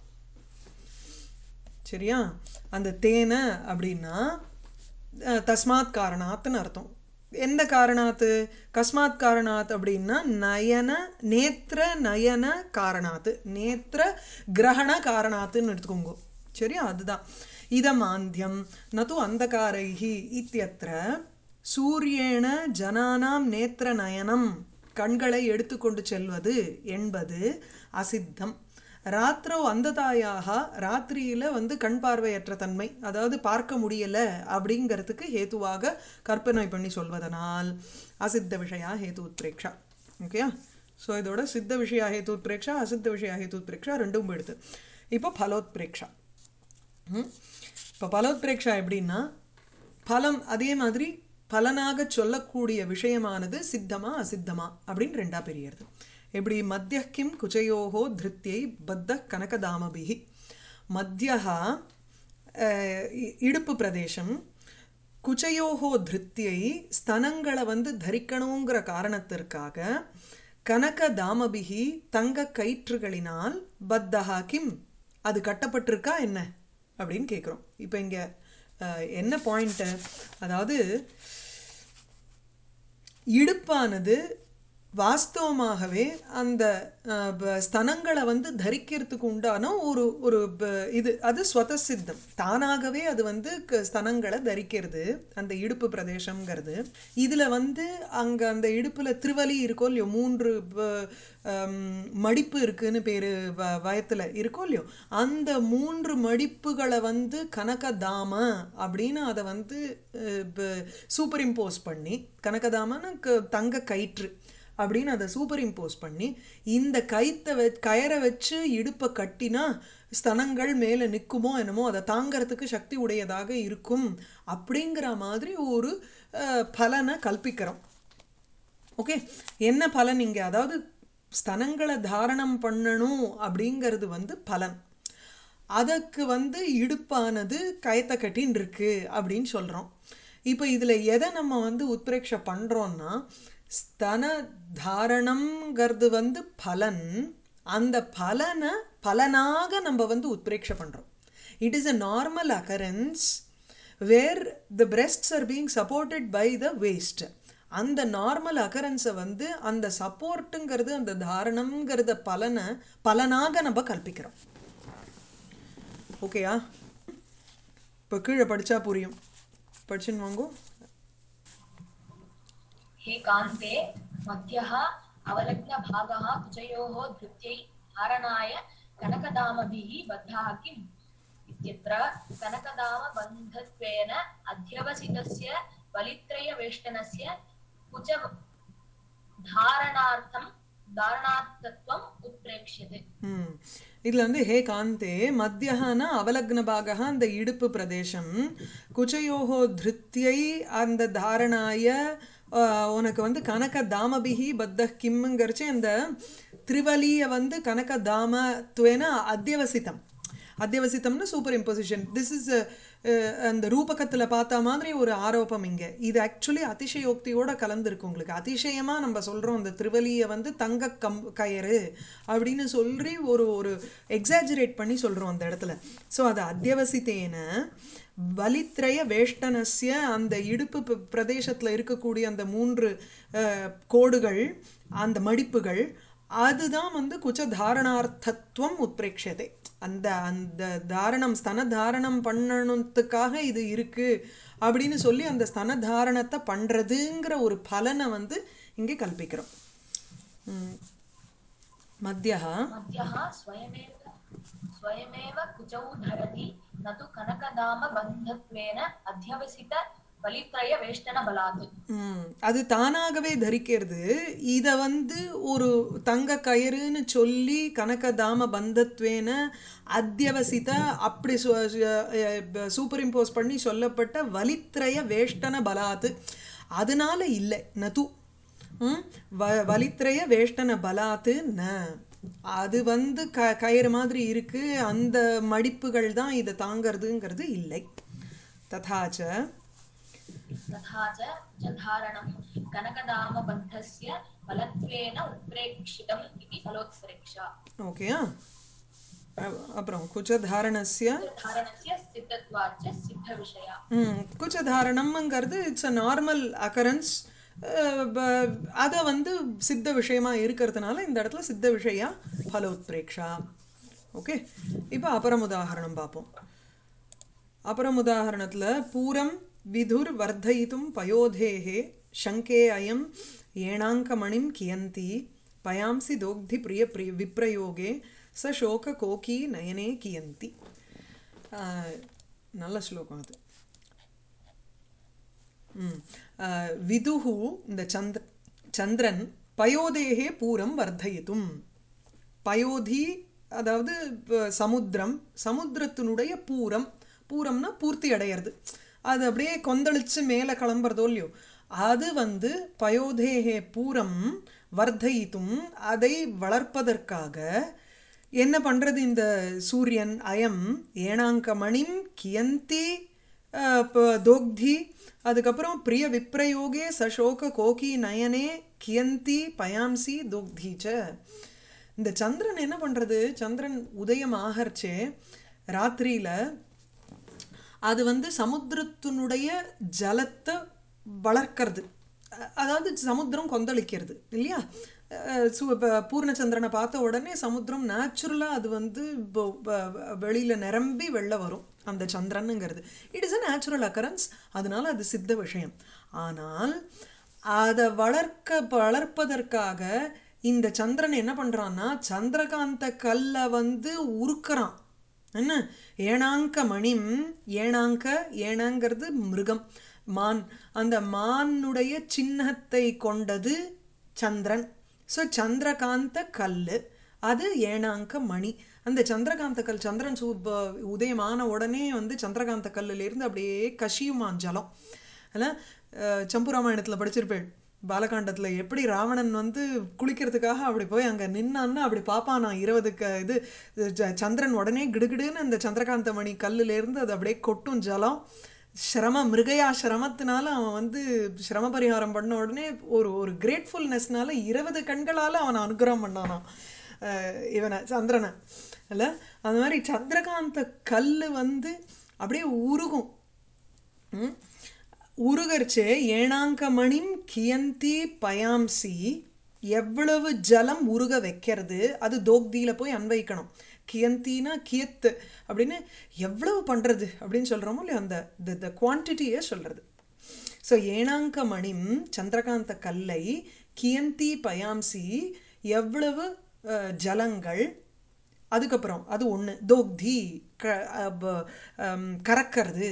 சரியா அந்த தேன அப்படின்னா அஹ், தஸ்மாத் காரணாத்துன்னு அர்த்தம் எந்த காரணாத்து கஸ்மாத் காரணாத் அப்படின்னா நயன நேத்திர நயன காரணாத்து நேத்திர கிரகண காரணாத்துன்னு எடுத்துக்கோங்க சரியா அதுதான் இதமாந்தியம் நது அந்தகாரைஹி இத்தியத்திர சூரியேண ஜனானாம் நேத்திர நயனம் கண்களை எடுத்துக்கொண்டு செல்வது என்பது அசித்தம் ராத்திரோ அந்ததாயாக ராத்திரியில வந்து கண் பார்வையற்ற தன்மை அதாவது பார்க்க முடியல அப்படிங்கிறதுக்கு ஹேத்துவாக கற்பனை பண்ணி சொல்வதனால் அசித்த விஷயா ஹேது உத்ரேக்ஷா ஓகேயா ஸோ இதோட சித்த விஷயா ஹேது உத்ரேக்ஷா அசித்த விஷயா ஹேது உத்ரேக்ஷா ரெண்டும் போயிடுது இப்போ பலோத்பிரேக்ஷா ம் இப்போ பலோத்பிரேக்ஷா எப்படின்னா பலம் அதே மாதிரி பலனாக சொல்லக்கூடிய விஷயமானது சித்தமா அசித்தமா அப்படின்னு ரெண்டா பிரியறது எப்படி மத்திய கிம் குச்சயோகோ திருத்தியை பத்த கனகதாமபிகி மத்தியஹா அஹ், இ- இடுப்பு பிரதேசம் குச்சயோகோ திருத்தியை ஸ்தனங்களை வந்து தரிக்கணுங்கிற காரணத்திற்காக கனக தாமபிகி தங்க கயிற்றுகளினால் பத்தஹா கிம் அது கட்டப்பட்டிருக்கா என்ன அப்படின்னு கேட்குறோம் இப்போ இங்கே என்ன பாயிண்ட்டு அதாவது இடுப்பானது வாஸ்தவமாகவே அந்த அஹ், ப- ஸ்தனங்களை வந்து தரிக்கிறதுக்கு உண்டான ஒரு ஒரு ப- இது அது ஸ்வதசித்தம் தானாகவே அது வந்து க- ஸ்தனங்களை தரிக்கிறது அந்த இடுப்பு பிரதேசம்ங்கிறது இதில் வந்து அங்கே அந்த இடுப்பில் திருவலி இருக்கோ இல்லையோ மூன்று ப- ஹம், மடிப்பு இருக்குன்னு பேர் வ வயத்தில் இருக்கோ இல்லையோ அந்த மூன்று மடிப்புகளை வந்து கனகதாம அப்படின்னு அதை வந்து சூப்பர் இம்போஸ் பண்ணி கனகதாமன்னு க- தங்க கயிற்று அப்படின்னு அதை சூப்பர் இம்போஸ் பண்ணி இந்த கயித்தை வெ கயரை வச்சு இடுப்பை கட்டினா ஸ்தனங்கள் மேலே நிற்குமோ என்னமோ அதை தாங்கிறதுக்கு சக்தி உடையதாக இருக்கும் அப்படிங்கிற மாதிரி ஒரு அஹ், பலனை கல்பிக்கிறோம் ஓகே என்ன பலன் இங்கே அதாவது ஸ்தனங்களை தாரணம் பண்ணணும் அப்படிங்கிறது வந்து பலன் அதற்கு வந்து இடுப்பானது கயத்தை கட்டின்னு இருக்கு அப்படின்னு சொல்கிறோம் இப்போ இதில் எதை நம்ம வந்து உத்பிரேக்ஷ பண்ணுறோன்னா ஸ்தன தாரணம்ங்கிறது வந்து பலன் அந்த பலனை பலனாக நம்ம வந்து உத்பிரேக்ஷ பண்ணுறோம் it is a normal occurrence where the breasts are being supported by the waist அந்த நார்மல் அக்கரன்ஸை வந்து அந்த சப்போர்ட்டுங்கிறது அந்த தாரணம்ங்கிறத பலனை பலனாக நம்ம கல்பிக்கிறோம் ஓகேயா இப்போ கீழே படித்தா புரியும் படிச்சுன்னு வாங்கோ हे कान्ते मध्यः अवलग्नभागः कुचयोः धृत्यै धारणाय कनकदामभिः बद्धः किम् इत्यत्र कनकदामबन्धत्वेन अध्यवसितस्य बलित्रयवेष्टनस्य कुच धारणार्थं தாரணாத்தத்வம் உத்பிரேக்ஷ்யதே ம் இதில் வந்து ஹே காந்தே மத்தியகான அவலக்னபாக அந்த இடுப்பு பிரதேசம் குச்சயோகோ திருத்தியை அந்த தாரணாய ஆஹ், உனக்கு வந்து கனக தாமபிகி பத்த கிம்முங்கிறச்சு அந்த திரிவலியை வந்து கனக தாமத்துவேன அத்தியவசித்தம் அத்தியவசித்தம்னு சூப்பர் இம்போசிஷன் திஸ் இஸ் அந்த ரூபகத்தில் பார்த்த மாதிரி ஒரு ஆரோப்பம் இங்கே இது ஆக்சுவலி அதிசயோக்தியோட கலந்துருக்கு உங்களுக்கு அதிசயமாக நம்ம சொல்கிறோம் அந்த திருவலியை வந்து தங்க கம் கயிறு அப்படின்னு சொல்லி ஒரு ஒரு எக்ஸாஜரேட் பண்ணி சொல்கிறோம் அந்த இடத்துல ஸோ அது அத்தியவசித்தேன வலித்ரய வேஷ்டனஸ்ய அந்த இடுப்பு ப- பிரதேசத்துல இருக்கக்கூடிய அந்த மூன்று அஹ், கோடுகள் அந்த மடிப்புகள் அதுதான் வந்து குச்ச தாரணார்த்தத்துவம் உத்பிரேக்ஷதே அந்த அந்த தாரணம் ஸ்தன தாரணம் பண்ணணுத்துக்காக இது இருக்கு அப்படின்னு சொல்லி அந்த ஸ்தன தாரணத்தை பண்றதுங்கிற ஒரு பலனை வந்து இங்கே கல்பிக்கிறோம் ம். மத்தியா मध्यः स्वयमेव स्वयमेव कुचौ धरति न तु कनकदामबन्धत्वेन अध्यवसित बलित्रयवेष्टनबलात् ம், அது தானாகவே தரிக்கிறது இதை வந்து ஒரு தங்க கயிறுன்னு சொல்லி கனகதாம பந்தத்வேன அத்தியவசித அப்படி சூப்பர் இம்போஸ் பண்ணி சொல்லப்பட்ட வலித்ரய வேஷ்டன பலாத்து அதனால இல்லை நது ம், வ வலித்ரய வேஷ்டன பலாத்து ந அது வந்து க கயிறு மாதிரி இருக்கு அந்த மடிப்புகள் தான் இதை தாங்கிறதுங்கிறது இல்லை ததாச்ச तथा च च धारणं कनकदामबन्धस्य बलत्वेन उत्प्रेक्षितम् इति फलोत्प्रेक्षा ஓகேயா அ- அப்புறம் குச்சதாரணஸ்ய धारणस्य सिद्धत्वाच्च सिद्धविषया ம், குச்சதாரணம்ங்கிறது இட்ஸ் அ நார்மல் அக்கரன்ஸ் அதை வந்து சித்த விஷயமா இருக்கிறதுனால இந்த இடத்துல சித்த விஷயா ஃபலோத்பிரேக்ஷா ஓகே இப்போ அப்புறம் உதாகரணம் பார்ப்போம் அப்புறம் உதாகரணத்தில் பூரம் விதுர் வர்த்தயித்தும் பயோதேகே சங்கே அயம் ஏணாங்கமணிம் கியந்தி பயாம்சி தோக்தி பிரிய பிரிய விப்ரயோகே ச சோக கோகி நயனே கியந்தி ஆஹ், நல்ல ஸ்லோகம் அது ம். ஆஹ், விதுஹு இந்த சந்திர சந்திரன் பயோதேகே பூரம் வர்த்தயித்தும் பயோதி அதாவது இப்ப சமுத்திரம் சமுத்திரத்தினுடைய பூரம் பூரம்னா பூர்த்தி அடையிறது அது அப்படியே கொந்தளிச்சு மேலே கிளம்புறதோ இல்லையோ அது வந்து பயோதேகே பூரம் வர்த்தயித்தும் அதை வளர்ப்பதற்காக என்ன பண்றது இந்த சூரியன் அயம் ஏனாங்க மணிம் கியந்தி அஹ், ப- தோக்தி அதுக்கப்புறம் பிரிய விப்ரயோகே சசோக கோகி நயனே கியந்தி பயாம்சி தோக்தி ச இந்த சந்திரன் என்ன பண்றது சந்திரன் உதயம் ஆகர்ச்சே ராத்திரியில அது வந்து சமுத்திரத்தினுடைய ஜலத்தை வளர்க்கறது அ- அதாவது சமுத்திரம் கொந்தளிக்கிறது இல்லையா அஹ் சு இப்போ பூர்ணச்சந்திரனை பார்த்த உடனே சமுத்திரம் நேச்சுரலாக அது வந்து இப்போ வ- வெளியில நிரம்பி வெளில வரும் அந்த சந்திரனுங்கிறது it is a natural occurrence அதனால அது சித்த விஷயம் ஆனால் அதை வளர்க்க வளர்ப்பதற்காக இந்த சந்திரன் என்ன பண்றான்னா சந்திரகாந்த கல்லை வந்து உருக்குறான் என்ன ஏணாங்க மணிம் ஏணாங்க ஏணாங்கிறது மிருகம் மான் அந்த மானுடைய சின்னத்தை கொண்டது சந்திரன் ஸோ சந்திரகாந்த கல் அது ஏணாங்க மணி அந்த சந்திரகாந்த கல் சந்திரன் சூ ப- உதயமான உடனே வந்து சந்திரகாந்த கல்லுலேருந்து அப்படியே கஷியுமான் ஜலம் அதில் சம்புராமாயணத்தில் படிச்சிருப்பேன் பாலகாண்டத்தில் எப்படி ராவணன் வந்து குளிக்கிறதுக்காக அப்படி போய் அங்கே நின்னான்னு அப்படி பார்ப்பான் நான் இருபது க இது ஜ- சந்திரன் உடனே கிடுகிடுன்னு அந்த சந்திரகாந்த மணி கல்லுலேருந்து அது அப்படியே கொட்டும் ஜலம் சிரம மிருகயா சிரமத்தினால அவன் வந்து சிரம பரிகாரம் பண்ண உடனே ஒரு ஒரு கிரேட்ஃபுல்னஸ்னால இருபது கண்களால் அவனை அனுகிரகம் பண்ணானாம் அஹ் இவனை சந்திரனை இல்லை அந்த மாதிரி சந்திரகாந்த கல் வந்து அப்படியே உருகும் ம்? உருகர்ச்சே ஏணாங்க மணிம் கியந்தி பயாம்சி எவ்வளவு ஜலம் உருக வைக்கிறது அது தோக்தியில் போய் அன்வைக்கணும் கியந்தினா கியத்து அப்படின்னு எவ்வளவு பண்ணுறது அப்படின்னு சொல்கிறோமோ இல்லையோ அந்த த குவான்டிட்டியை சொல்கிறது ஸோ ஏணாங்க மணிம் சந்திரகாந்த கல்லை கியந்தி பயாம்சி எவ்வளவு அஹ், ஜலங்கள் அதுக்கப்புறம் அது ஒன்று தோக்தி க அஹ், ப- அம், கறக்கிறது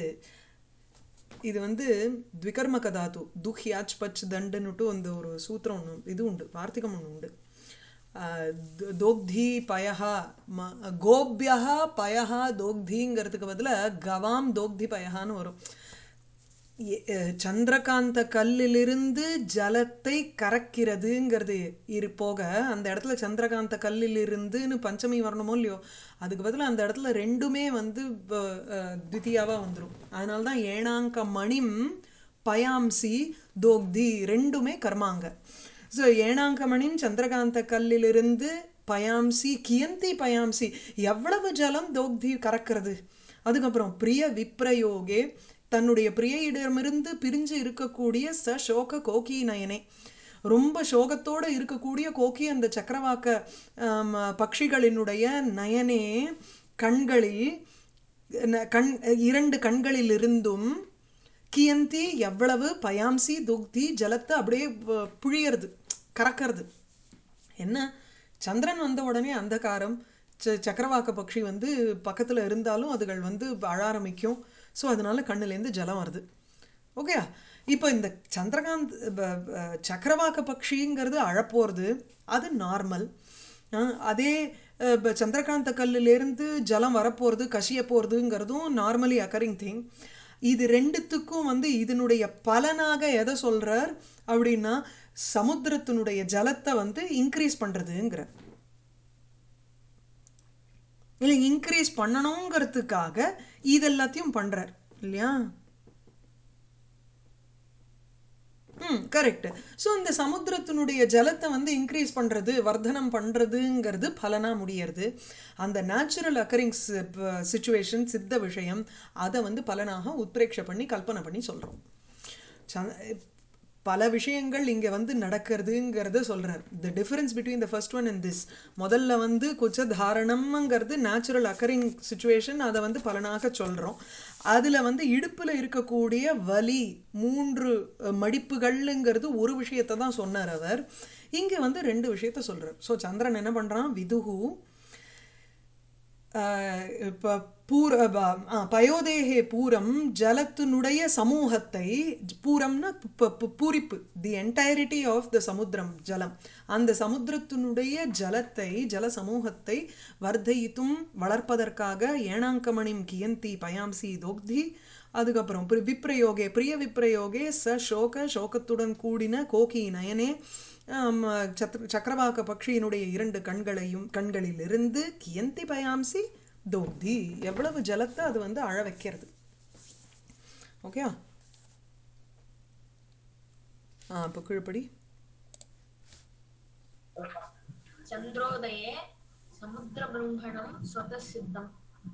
இது வந்து த்விகர்மக தாத்து துஹ்யாச் பச் தண்டுன்னுட்டு அந்த ஒரு சூத்திரம் ஒன்று இது உண்டு வார்த்திகம் ஒன்று உண்டு த- தோக்தி பயஹா ம கோபியா பயஹா தோக்திங்கிறதுக்கு பதிலாக கவாம் தோக்தி பயஹான்னு வரும் எ- அஹ் சந்திரகாந்த கல்லிலிருந்து ஜலத்தை கறக்கிறதுங்கிறது இரு போக அந்த இடத்துல சந்திரகாந்த கல்லிலிருந்துன்னு பஞ்சமி வரணுமோ இல்லையோ அதுக்கு பதிலாக அந்த இடத்துல ரெண்டுமே வந்து தித்தியாவாக வந்துடும் அதனால தான் ஏனாங்க மணிம் பயாம்சி தோக்தி ரெண்டுமே கர்மாங்க ஸோ ஏனாங்கமணின் சந்திரகாந்த கல்லிலிருந்து பயாம்சி கியந்தி பயாம்சி எவ்வளவு ஜலம் தோக்தி கறக்கிறது அதுக்கப்புறம் பிரிய விப்ரயோகே தன்னுடைய பிரியையிடமிருந்து பிரிஞ்சு இருக்கக்கூடிய ச சோக கோகி நயனே ரொம்ப சோகத்தோடு இருக்கக்கூடிய கோக்கி அந்த சக்கரவாக்க ஆம், பட்சிகளினுடைய நயனே கண்களில் ந- கண் இரண்டு கண்களிலிருந்தும் கியந்தி எவ்வளவு பயாம்சி துக்தி ஜலத்தை அப்படியே வ- புழியறது கறக்கிறது என்ன சந்திரன் வந்த உடனே அந்தகாரம் ச சக்கரவாக்க பட்சி வந்து பக்கத்தில் இருந்தாலும் அதுகள் வந்து அழ ஆரம்பிக்கும் ஸோ அதனால கண்ணுலேருந்து ஜலம் வருது ஓகே இப்போ இந்த சந்திரகாந்த் ப- ப- சக்கரவாக்க பட்சிங்கிறது அழப்போகிறது அது நார்மல் அதே அஹ், ப- சந்திரகாந்த கல்லிலேருந்து ஜலம் வரப்போகிறது கசிய போகிறதுங்கிறதும் நார்மலி அக்கரிங் திங் இது ரெண்டுத்துக்கும் வந்து இதனுடைய பலனாக எதை சொல்றார் அப்படின்னா சமுத்திரத்தினுடைய ஜலத்தை வந்து இன்க்ரீஸ் பண்ணுறதுங்கிற இல்லை இன்க்ரீஸ் பண்ணணுங்கிறதுக்காக இது எல்லாத்தையும் பண்ணுறார் இல்லையா ம் கரெக்ட் ஸோ இந்த சமுத்திரத்தினுடைய ஜலத்தை வந்து இன்க்ரீஸ் பண்ணுறது வர்த்தனம் பண்ணுறதுங்கிறது பலனாக முடியறது அந்த நேச்சுரல் அக்கரிங்ஸ் சுச்சுவேஷன் சித்த விஷயம் அதை வந்து பலனாக உத்பிரேட்சை பண்ணி கல்பனை பண்ணி சொல்கிறோம் பல விஷயங்கள் இங்கே வந்து நடக்கிறதுங்கிறத சொல்கிறார் the difference between the first one and this முதல்ல வந்து குச்ச தாரணம்ங்கிறது நேச்சுரல் அக்கரிங் சுச்சுவேஷன் அதை வந்து பலனாக சொல்கிறோம் அதில் வந்து இடுப்பில் இருக்கக்கூடிய வலி மூன்று அஹ், மடிப்புகள்ங்கிறது ஒரு விஷயத்தை தான் சொன்னார் அவர் இங்கே வந்து ரெண்டு விஷயத்த சொல்கிறார் ஸோ சந்திரன் என்ன பண்ணுறான் விதுகு இப்போ பூர ப- ஆ, பயோதேகே பூரம் ஜலத்தினுடைய சமூகத்தை பூரம்னா பு- பு- பூரிப்பு தி என்டையரிட்டி ஆஃப் த சமுத்திரம் ஜலம் அந்த சமுத்திரத்தினுடைய ஜலத்தை ஜல சமூகத்தை வர்த்தயித்தும் வளர்ப்பதற்காக ஏனாங்கமணிம் கியந்தி பயாம்சி தோக்தி அதுக்கப்புறம் பிரி- விப்ரயோகே பிரிய விப்ரயோகே ச சோக சோகத்துடன் கூடின கோகி நயனே ஆம், சத்ர சக்கரவாக்க பக்ஷியினுடைய இரண்டு கண்களையும் கண்களிலிருந்து கியந்தி பயாம்சி தோக்தி எவ்வளவு ஜலத்தை அது வந்து அழ வைக்கிறது ஓகே ஆ இப்போ கீழ்ப்படி चन्द्रोदये समुद्रबृंहणं स्वतः सिद्धम्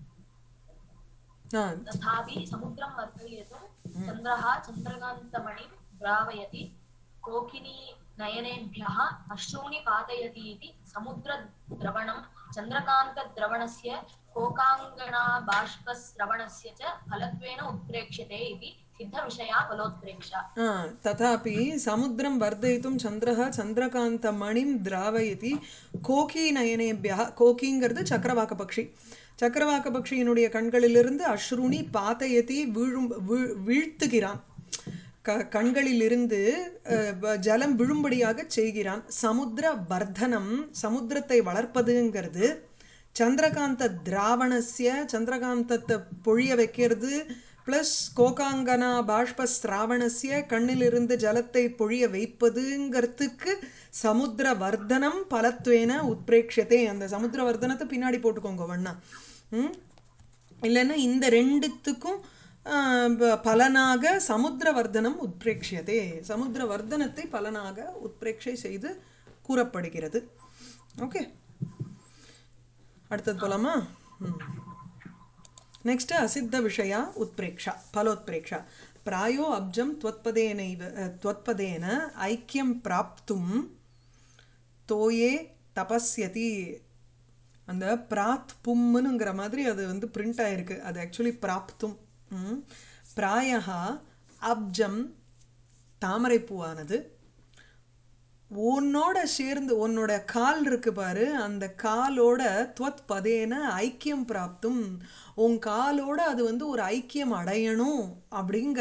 ஆ तथापि समुद्रं वर्धयितुं चन्द्रः चन्द्रकान्तमणिं द्रावयति कोकिनी नयनेभ्यः अश्रूणि पातयति इति समुद्रद्रवणं चन्द्रकान्तद्रवणस्य कोकाङ्गणाबाष्पस्रवणस्य च फलत्वेन उत्प्रेक्ष्यते इति सिद्धविषया फलोत्प्रेक्षा ஆ ததாபி சமுத்திரம் வர்தயித்தும் சந்திரः சந்திரகாந்தமணிம் திராவயதி கோகி நயனேபியா கோகிங்கிறது சக்கரவாக்க பக்ஷி சக்கரவாக்க பக்ஷியினுடைய கண்களிலிருந்து அஸ்ருணி பாத்தயதி வீழும் வீழ்- வீழ்த்துகிறான் க கண்களிலிருந்து அஹ், வ- ஜலம் விழும்படியாக செய்கிறான் சமுத்திர வர்தனம் சமுத்திரத்தை வளர்ப்பதுங்கிறது சந்திரகாந்த திராவணஸ்ய சந்திரகாந்தத்தை பொழிய வைக்கிறது ப்ளஸ் கோகாங்கனா பாஷ்ப ஸ்ராவணஸ்ய கண்ணிலிருந்து ஜலத்தை பொழிய வைப்பதுங்கிறதுக்கு சமுத்திர வர்தனம் பலத்வேன உத்பிரேக்ஷதே அந்த சமுத்திர வர்தனத்தை பின்னாடி போட்டுக்கோங்க வண்ணா ம் இல்லைன்னா இந்த ரெண்டுத்துக்கும் ஆஹ், ப- பலனாக சமுத்திர வர்தனம் உத்பிரேக்ஷியதே சமுத்திர வர்தனத்தை பலனாக உத்பிரேக்ஷை செய்து கூறப்படுகிறது ஓகே அடுத்தது போலாமா ம் ನೆಕ್ಸ್ಟ್ ಅಸಿದ್ಧ ವಿಷಯ ಉತ್ಪ್ರೇಕ್ಷ ಫಲೋತ್ಪ್ರೇಕ್ಷ ಪ್ರಾಯೋ ಅಬ್ಜಂ ತ್ವತ್ಪದೇನೈವ ಅಹ್, ತ್ವತ್ಪದೇನ ಐಕ್ಯಂ ಪ್ರಾಪ್ತುಂ தோயே தபஸ்யதி அந்த பிராத் பும்னுங்கிற மாதிரி அது வந்து பிரிண்ட் ஆயிருக்கு அது ஆக்சுவலி பிராப்தும் ம். பிராயஹா அப்ஜம் தாமரைப்பூவானது உன்னோட சேர்ந்து உன்னோட கால் இருக்கு பாரு அந்த காலோட துவத் பதேன ஐக்கியம் பிராப்தும் உன் காலோட அது வந்து ஒரு ஐக்கியம் அடையணும்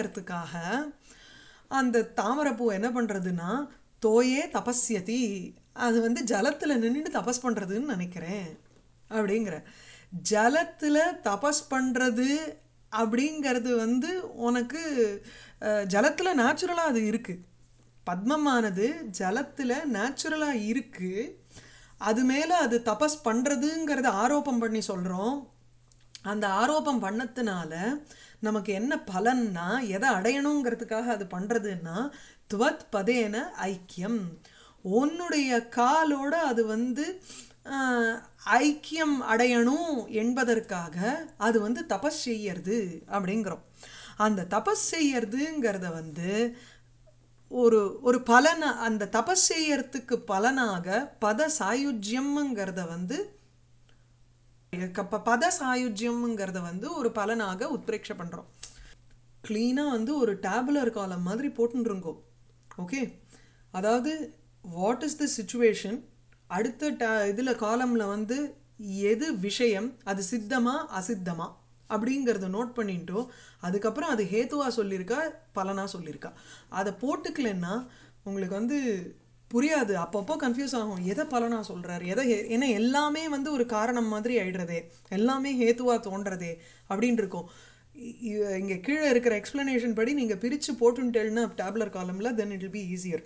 அப்படிங்கிறதுக்காக அந்த தாமரைப்பூ என்ன பண்ணுறதுன்னா தோயே தபஸ்யதி அது வந்து ஜலத்தில் நின்றுட்டு தபஸ் பண்ணுறதுன்னு நினைக்கிறேன் அப்படிங்கிற ஜலத்தில் தபஸ் பண்ணுறது அப்படிங்கிறது வந்து உனக்கு ஜலத்தில் நேச்சுரலாக அது இருக்குது பத்மமானது ஜலத்தில் நேச்சுரலாக இருக்குது அது மேலே அது தபஸ் பண்ணுறதுங்கிறத ஆரோப்பம் பண்ணி சொல்கிறோம் அந்த ஆரோப்பம் பண்ணதுனால நமக்கு என்ன பலன்னா எதை அடையணுங்கிறதுக்காக அது பண்ணுறதுன்னா துவத் பதேன ஐக்கியம் உன்னுடைய காலோட அது வந்து ஆஹ், ஐக்கியம் அடையணும் என்பதற்காக அது வந்து தபஸ் செய்யறது அப்படிங்கிறோம் அந்த தபஸ் செய்யறதுங்கிறத வந்து ஒரு ஒரு பலனை அந்த தபஸ் செய்யறதுக்கு பலனாக பத சாயுஜ்யம்ங்கிறத வந்து க- பத சாயுஜ்யம்ங்கிறத வந்து ஒரு பலனாக உத்பிரேட்ச பண்ணுறோம் க்ளீனாக வந்து ஒரு டேபுலர் காலம் மாதிரி போட்டுருங்கோ ஓகே அதாவது வாட் இஸ் த சுச்சுவேஷன் அடுத்த ட இதில் காலமில் வந்து எது விஷயம் அது சித்தமா அசித்தமா அப்படிங்கிறத நோட் பண்ணிட்டோ அதுக்கப்புறம் அது ஹேத்துவா சொல்லியிருக்கா பலனா சொல்லியிருக்கா அதை போட்டுக்கலன்னா உங்களுக்கு வந்து புரியாது அப்பப்போ கன்ஃபியூஸ் ஆகும் எதை பலனா சொல்கிறாரு எதை ஹே- ஏன்னா எல்லாமே வந்து ஒரு காரணம் மாதிரி ஆயிடுறதே எல்லாமே ஹேத்துவா தோன்றதே அப்படின்னு இருக்கும் இங்கே கீழே இருக்கிற எக்ஸ்ப்ளனேஷன் படி நீங்கள் பிரித்து போட்டுட்டேன்னா டேப்லர் காலமில் then it will be easier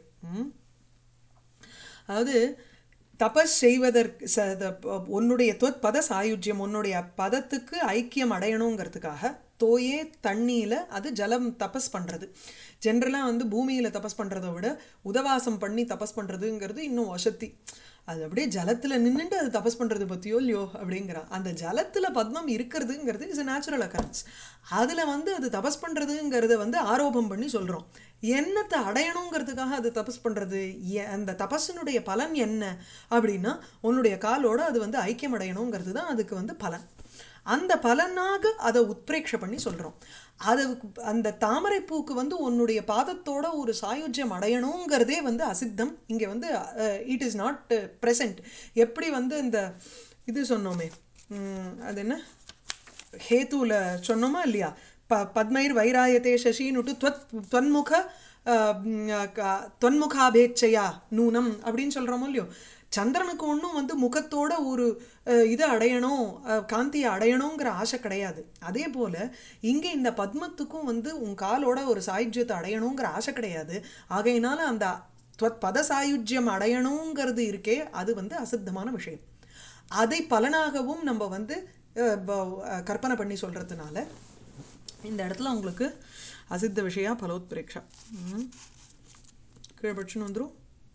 அதாவது தபஸ் செய்வதற்கு ச த- ப- உன்னுடைய தொத் பத சாயுஜ்யம் உன்னுடைய பதத்துக்கு ஐக்கியம் அடையணுங்கிறதுக்காக தோயே தண்ணியில் அது ஜலம் தபஸ் பண்ணுறது ஜென்ரலாக வந்து பூமியில் தபஸ் பண்ணுறதை விட உதவாசம் பண்ணி தபஸ் பண்ணுறதுங்கிறது இன்னும் வசத்தி அது அப்படியே ஜலத்தில் நின்றுட்டு அது தபஸ் பண்ணுறது பற்றியோ இல்லையோ அப்படிங்கிறான் அந்த ஜலத்தில் பத்மம் இருக்கிறதுங்கிறது இஸ் a நேச்சுரல் occurrence அதில் வந்து அது தபஸ் பண்ணுறதுங்கிறத வந்து ஆரோபம் பண்ணி சொல்கிறோம் என்னத்தை அடையணுங்கிறதுக்காக அது தபஸ் பண்ணுறது அந்த தபஸினுடைய பலன் என்ன அப்படின்னா உன்னுடைய காலோட அது வந்து ஐக்கியம் அடையணுங்கிறது தான் அதுக்கு வந்து பலன் அந்த பலனாக அதை உத்பிரேட்ச பண்ணி சொல்கிறோம் அது அந்த தாமரை பூக்கு வந்து உன்னுடைய பாதத்தோட ஒரு சாயுஜ்யம் அடையணுங்கிறதே வந்து அசித்தம் இங்கே வந்து இட் இஸ் நாட் ப்ரெசன்ட் எப்படி வந்து இந்த இது சொன்னோமே உம், அது என்ன ஹேத்துல சொன்னோமா இல்லையா ப பத்மைர் வைராயத்தே சசினுட்டு துவத் துவன்முக அஹ், ம், க- துவன்முகாபேட்சையா நூனம் அப்படின்னு சொல்கிறோமோ இல்லையோ சந்திரனுக்கு ஒன்றும் வந்து முகத்தோட ஒரு அஹ், இதை அடையணும் அஹ், காந்தியை அடையணுங்கிற ஆசை கிடையாது அதே போல் இங்கே இந்த பத்மத்துக்கும் வந்து உன் காலோட ஒரு சாயுஜ்யத்தை அடையணுங்கிற ஆசை கிடையாது ஆகையினால அந்த துவத் பத சாயுஜ்யம் அடையணுங்கிறது இருக்கே அது வந்து அசித்தமான விஷயம் அதை பலனாகவும் நம்ம வந்து அஹ், ப- அஹ், கற்பனை பண்ணி சொல்கிறதுனால இந்த இடத்துல உங்களுக்கு அசித்த விஷயா பலோத்பிரேக்ஷா ம். கீழே படிச்சுன்னு வந்துடும்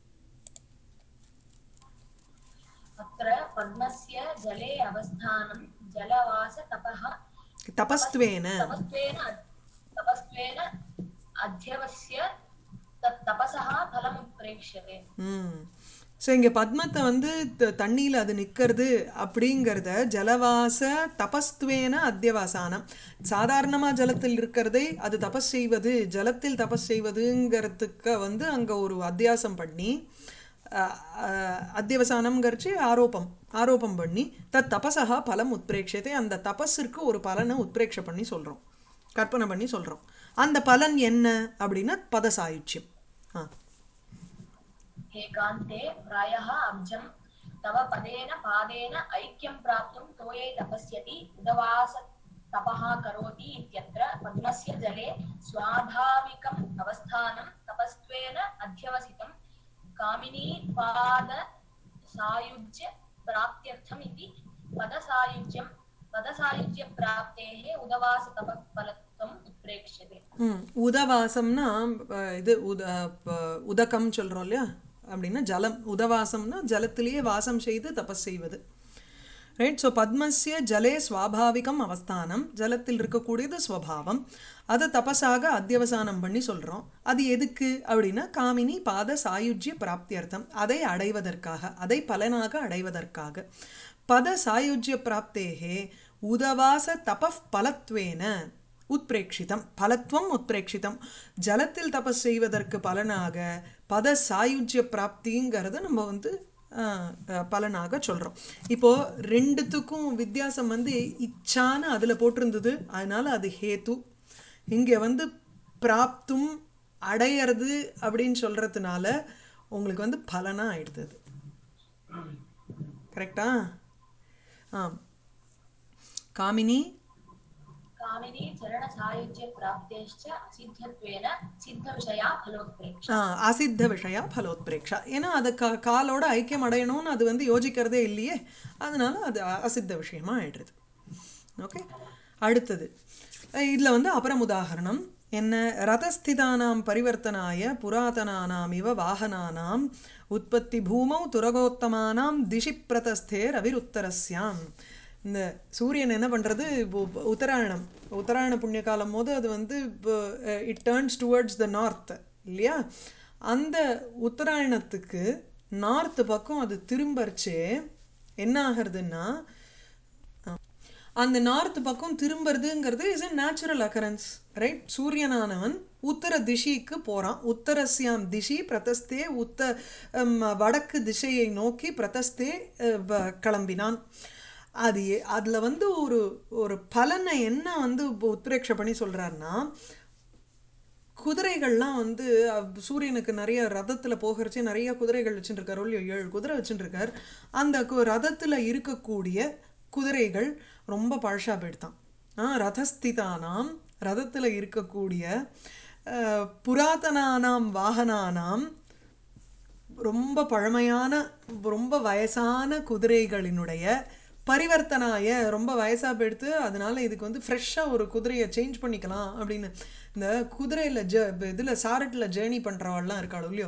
अत्र पद्मस्य जले अवस्थानं जलवासतपः தபஸ்துவேன तपस्त्वेन तपस्त्वेन अध्यवस्य तत् तपसः फलमुत्प्रेक्ष्यते ம் ஸோ இங்கே பத்மத்தை வந்து த- தண்ணியில் அது நிற்கிறது அப்படிங்கிறத ஜலவாச தபஸ்துவேன அத்தியவாசானம் சாதாரணமாக ஜலத்தில் இருக்கிறதை அது தபஸ் செய்வது ஜலத்தில் தபஸ் செய்வதுங்கிறதுக்கு வந்து அங்கே ஒரு அத்தியாசம் பண்ணி அஹ், அஹ், அத்தியவசானம்ங்கிறச்சு ஆரோப்பம் ஆரோப்பம் பண்ணி தத் தபசா பலம் உத்பிரேட்சத்தை அந்த தபஸிற்கு ஒரு பலனை உத்பிரேட்ச பண்ணி சொல்கிறோம் கற்பனை பண்ணி சொல்கிறோம் அந்த பலன் என்ன அப்படின்னா பதசாயுச்சியம் ஆ एकान्ते प्रायः अब्जं तव पदेन पादेन ऐक्यं प्राप्तुं तोये तपस्यति उदवास तपः करोति इत्यत्र पद्मस्य जले स्वाभाविकम् अवस्थानं तपस्त्वेन अध्यवसितं कामिनी पाद सायुज्य प्राप्त्यर्थम् इति पदसायुज्यं पदसायुज्यप्राप्तेः उदवासतपःफलत्वम् उत्प्रेक्ष्यते ம் உதவாசம்னா அஹ், இது உத ப- உதகம் சொல்கிறோம் இல்லையா அப்படின்னா ஜலம் உதவாசம்னா ஜலத்திலேயே வாசம் செய்து தபஸ் செய்வது ரைட் ஸோ பத்மஸ்ய ஜலே ஸ்வாபாவிகம் அவஸ்தானம் ஜலத்தில் இருக்கக்கூடியது ஸ்வபாவம் அதை தபஸாக அத்தியவசானம் பண்ணி சொல்கிறோம் அது எதுக்கு அப்படின்னா காமினி பாத சாயுஜ்ய பிராப்தியர்த்தம் அதை அடைவதற்காக அதை பலனாக அடைவதற்காக பத சாயுஜ்ய பிராப்தேகே உதவாச தபஃப் பலத்வேன உத்பிரேக்ஷிதம் பலத்துவம் உத்பிரேக்ஷிதம் ஜலத்தில் தபஸ் செய்வதற்கு பலனாக பத சாயுஜ்ய பிராப்திங்கிறத நம்ம வந்து ஆஹ், அஹ், பலனாக சொல்கிறோம் இப்போது ரெண்டுத்துக்கும் வித்தியாசம் வந்து இச்சான்னு அதில் போட்டிருந்தது அதனால் அது ஹேத்து இங்கே வந்து பிராப்தும் அடையிறது அப்படின்னு சொல்கிறதுனால உங்களுக்கு வந்து பலனாக ஆயிடுது அது கரெக்டா ஆ காமினி कामिनी चरणसायुज्यप्राप्तेश्च असिद्धत्वेन सिद्धविषया फलोत्प्रेक्षा ஆ, அசித்த விஷயா ஃபலோத்பிரேக்ஷா ஏன்னா அதை கா காலோட ஐக்கியம் அடையணும்னு அது வந்து யோசிக்கிறதே இல்லையே அதனால அது அ- அசித்த விஷயமா ஆயிடுறது ஓகே அடுத்தது இதில் வந்து அப்புறம் உதாகரணம் என்ன ரதஸ்திதானாம் பரிவர்த்தனாய புராதனானாம் இவ வாகனானாம் உற்பத்தி பூமௌ துரகோத்தமானாம் திசி பிரதஸ்தே ரவிருத்தரஸ்யாம் இந்த சூரியன் என்ன பண்ணுறது உத்தராயணம் உத்தராயண புண்ணிய காலம் போது அது வந்து it turns towards the north இல்லையா அந்த உத்தராயணத்துக்கு நார்த் பக்கம் அது திரும்பறச்சே என்ன ஆகிறதுன்னா அந்த நார்த் பக்கம் திரும்புறதுங்கிறது is a natural occurrence right சூரியனானவன் உத்தர திஷிக்கு போகிறான் உத்தரஸ்யாம் திஷி பிரதஸ்தே உத்த ஹம், வடக்கு திசையை நோக்கி பிரதஸ்தே அஹ், வ- கிளம்பினான் அது அதில் வந்து ஒரு ஒரு பலனை என்ன வந்து இப்போ உத்ரேட்ச பண்ணி சொல்கிறாருன்னா குதிரைகள்லாம் வந்து அவ்- சூரியனுக்கு நிறைய ரதத்தில் போகிறச்சே நிறைய குதிரைகள் வச்சுட்டுருக்காரு இல்லையோ ஏழு குதிரை வச்சுட்டுருக்கார் அந்த கு- ரதத்தில் இருக்கக்கூடிய குதிரைகள் ரொம்ப பழசாக போயிடுதான் ஆ ரதஸ்திதானாம் ரதத்தில் இருக்கக்கூடிய அஹ், புராதனானாம் வாகனானாம் ரொம்ப பழமையான ரொம்ப வயசான குதிரைகளினுடைய பரிவர்த்தனாய ரொம்ப வயசாக போயிடுத்து அதனால இதுக்கு வந்து ஃப்ரெஷ்ஷாக ஒரு குதிரையை சேஞ்ச் பண்ணிக்கலாம் அப்படின்னு இந்த குதிரையில் ஜ இதில் சாரட்டில் ஜேர்னி பண்ணுறவாள்லாம் இருக்காளோ இல்லையோ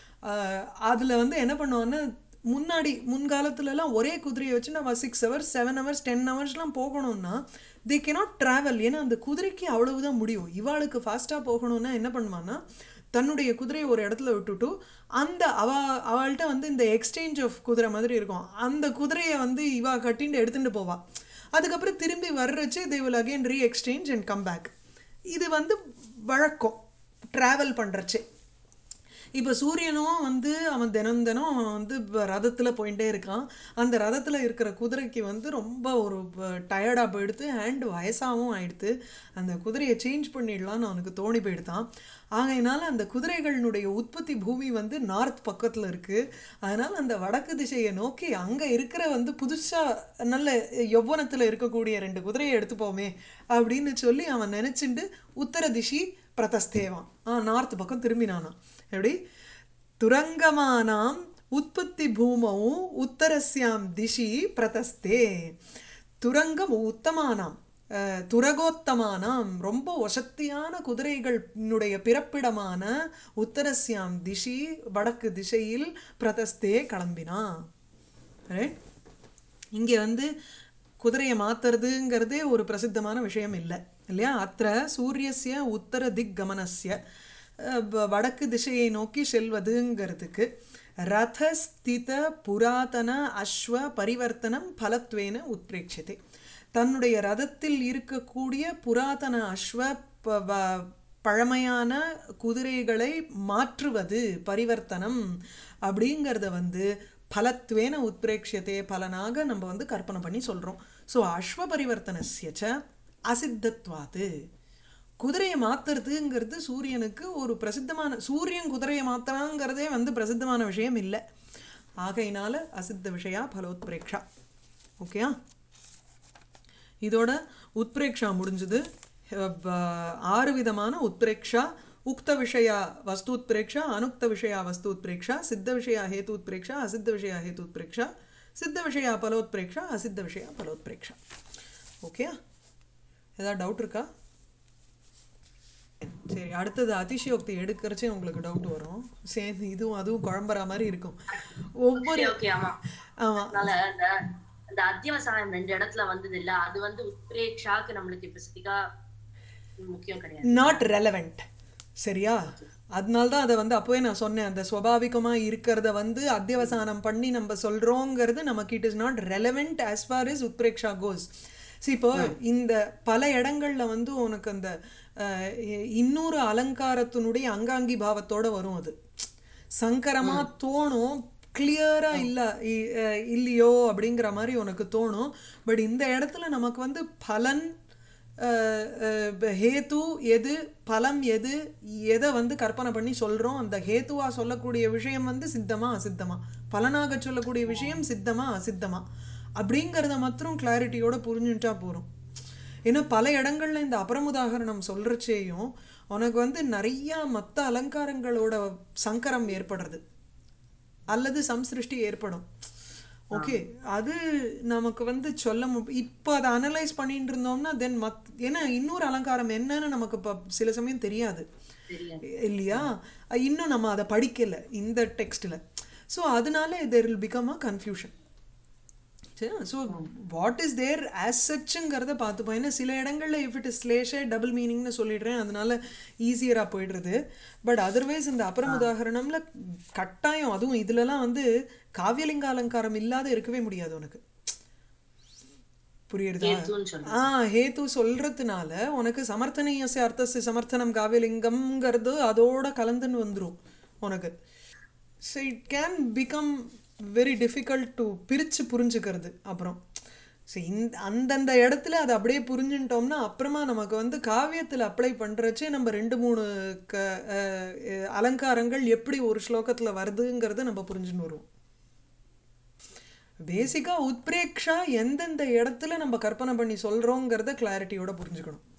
அதில் வந்து என்ன பண்ணுவான்னா முன்னாடி முன்காலத்துலலாம் ஒரே குதிரையை வச்சு நம்ம six hours seven hours ten ஹவர்ஸ்லாம் போகணும்னா தே cannot ட்ராவல் ஏன்னா அந்த குதிரைக்கு அவ்வளவுதான் முடியும் இவாளுக்கு ஃபாஸ்ட்டாக போகணும்னா என்ன பண்ணுவான்னா தன்னுடைய குதிரையை ஒரு இடத்துல விட்டுட்டு அந்த அவ அவள்கிட்ட வந்து இந்த எக்ஸ்சேஞ்ச் ஆஃப் குதிரை மாதிரி இருக்கும் அந்த குதிரையை வந்து இவா கட்டிட்டு எடுத்துட்டு போவா அதுக்கப்புறம் திரும்பி வர்றச்சு they will again re exchange and come back இது வந்து வழக்கம் ட்ராவல் பண்ணுறச்சே இப்போ சூரியனும் வந்து அவன் தினம் தினம் அவன் வந்து ரதத்தில் போயிட்டே இருக்கான் அந்த ரதத்தில் இருக்கிற குதிரைக்கு வந்து ரொம்ப ஒரு டயர்டாக போயிடுத்து அண்ட் வயசாகவும் ஆயிடுத்து அந்த குதிரையை சேஞ்ச் பண்ணிடலான்னு அவனுக்கு தோணி போயிடுதான் ஆகையினால அந்த குதிரைகளினுடைய உற்பத்தி பூமி வந்து நார்த் பக்கத்தில் இருக்குது அதனால் அந்த வடக்கு திசையை நோக்கி அங்கே இருக்கிற வந்து புதுசாக நல்ல யௌவனத்தில் இருக்கக்கூடிய ரெண்டு குதிரையை எடுத்துப்போமே அப்படின்னு சொல்லி அவன் நினச்சிண்டு உத்தர திசி பிரதஸ்தேவான் ஆ நார்த் பக்கம் திரும்பினானான் எப்படி துரங்கமானாம் உற்பத்தி பூமவும் உத்தரஸ்யாம் திசி பிரதஸ்தே துரங்கம் உத்தமானாம் அஹ், துரகோத்தமானாம் ரொம்ப வசத்தியான குதிரைகளினுடைய பிறப்பிடமான உத்தரஸ்யாம் திசி வடக்கு திசையில் பிரதஸ்தே கிளம்பினான் ரைட் இங்கே வந்து குதிரையை மாத்துறதுங்கிறதே ஒரு பிரசித்தமான விஷயம் இல்லை இல்லையா அத்த சூரியஸ்ய உத்தர திக் கமனஸ்ய அஹ், வ- வடக்கு திசையை நோக்கி செல்வதுங்கிறதுக்கு ரதஸ்தித புராதன அஸ்வ பரிவர்த்தனம் பலத்வேன உத்பிரேட்சதே தன்னுடைய ரதத்தில் இருக்கக்கூடிய புராதன அஸ்வ ப- வ- பழமையான குதிரைகளை மாற்றுவது பரிவர்த்தனம் அப்படிங்கிறத வந்து பலத்வேன உத்பிரேக்ஷியதே பலனாக நம்ம வந்து கற்பனை பண்ணி சொல்கிறோம் ஸோ அஸ்வ பரிவர்த்தனஸ்யச்ச அசித்தத்வாது குதிரையை மாத்துறதுங்கிறது சூரியனுக்கு ஒரு பிரசித்தமான சூரியன் குதிரையை மாத்துறாங்கிறதே வந்து பிரசித்தமான விஷயம் இல்லை ஆகையினால அசித்த விஷயா பலோத்பிரேக்ஷா ஓகேயா இதோட உத்பிரேக்ஷா முடிஞ்சது அஹ் ப- ஆறு விதமான உத்பிரேக்ஷா உக்த விஷயா வஸ்து உத்பிரேக்ஷா அனுக்த விஷயா வஸ்து உத்பிரேக்ஷா சித்த விஷயா ஹேத்து உத்பிரேக்ஷா அசித்த விஷயா ஹேத்து உத்பிரேக்ஷா சித்த விஷயா பலோத்பிரேக்ஷா அசித்த விஷயா பலோத்பிரேக்ஷா ஓகேயா ஏதாவது டவுட் இருக்கா சரி அடுத்தது அதிசயோக்தி எடுக்கிறச்சே உங்களுக்கு டவுட் வரும் சேர்ந்து இதுவும் அதுவும் குழம்புற மாதிரி இருக்கும் ஒவ்வொரு ஓகே ஆமா ஆமா அதனால அந்த அந்த அத்தியவசாயம் ரெண்டு இடத்துல வந்தது இல்ல அது வந்து உத்பிரேக்ஷாக்கு நம்மளுக்கு ஸ்பெசிபிக்கா முக்கியம் கிடையாது நாட் ரெலவெண்ட் சரியா அதனால தான் அதை வந்து அப்போவே நான் சொன்னேன் அந்த சுவாபாவிகமாக இருக்கிறத வந்து அத்தியவசானம் பண்ணி நம்ம சொல்கிறோங்கிறது நமக்கு it is not relevant as far as உத்பிரேக்ஷா கோஸ் see இப்போ இந்த பல இடங்கள்ல வந்து உனக்கு அந்த அஹ், இ- இன்னொரு அலங்காரத்தினுடைய அங்காங்கி பாவத்தோட வரும் அது சங்கரமா தோணும் கிளியரா இல்ல இ- அஹ், இல்லையோ அப்படிங்கிற மாதிரி உனக்கு தோணும் பட் இந்த இடத்துல நமக்கு வந்து பலன் அஹ், அஹ், ஹேத்து எது பலம் எது எதை வந்து கற்பனை பண்ணி சொல்கிறோம் அந்த ஹேத்துவா சொல்லக்கூடிய விஷயம் வந்து சித்தமா அசித்தமா பலனாக சொல்லக்கூடிய விஷயம் சித்தமா அசித்தமா அப்படிங்கிறத மாத்திரம் கிளாரிட்டியோட புரிஞ்சுட்டா போகிறோம் ஏன்னா பல இடங்கள்ல இந்த அபரமுதாகரணம் சொல்கிறச்சேயும் உனக்கு வந்து நிறைய மற்ற அலங்காரங்களோட சங்கரம் ஏற்படுறது அல்லது சம்சிருஷ்டி ஏற்படும் ஓகே அது நமக்கு வந்து சொல்ல மு இப்போ அதை அனலைஸ் பண்ணிட்டு இருந்தோம்னா தென் மத் ஏன்னா இன்னொரு அலங்காரம் என்னன்னு நமக்கு இப்போ சில சமயம் தெரியாது தெரியாது இல்லையா அஹ் இன்னும் நம்ம அதை படிக்கல இந்த டெக்ஸ்டில் ஸோ அதனால there will become a confusion சரி so what is there as சச்சுங்கிறத பார்த்துப்போம் ஏன்னா சில இடங்களில் இஃப் இட் இஸ் ஸ்லேஷே டபுள் மீனிங்னு சொல்லிடுறேன் அதனால ஈஸியராக போயிடுறது பட் அதர்வைஸ் இந்த அப்புறம் உதாகரணம்ல கட்டாயம் அதுவும் இதுலலாம் வந்து காவியலிங்க அலங்காரம் இல்லாத இருக்கவே முடியாது உனக்கு புரியுறதா ஹேத்துன்னு சொல்றேன் ஆ ஹேத்து சொல்றதுனால உனக்கு சமர்த்தனீயச அர்த்தச சமர்த்தனம் காவியலிங்கம்ங்கிறது அதோட கலந்துன்னு வந்துரும் உனக்கு so it can become very difficult to பிரித்து புரிஞ்சுக்கிறது அப்புறம் ஸோ இந்த அந்தந்த இடத்துல அதை அப்படியே புரிஞ்சுட்டோம்னா அப்புறமா நமக்கு வந்து காவியத்தில் அப்ளை பண்ணுறச்சே நம்ம ரெண்டு மூணு க அஹ், அஹ், அலங்காரங்கள் எப்படி ஒரு ஸ்லோகத்தில் வருதுங்கிறத நம்ம புரிஞ்சுன்னு வருவோம் பேசிக்காக உத்பிரேக்ஷா எந்தெந்த இடத்துல நம்ம கற்பனை பண்ணி சொல்கிறோங்கிறத கிளாரிட்டியோட புரிஞ்சுக்கணும்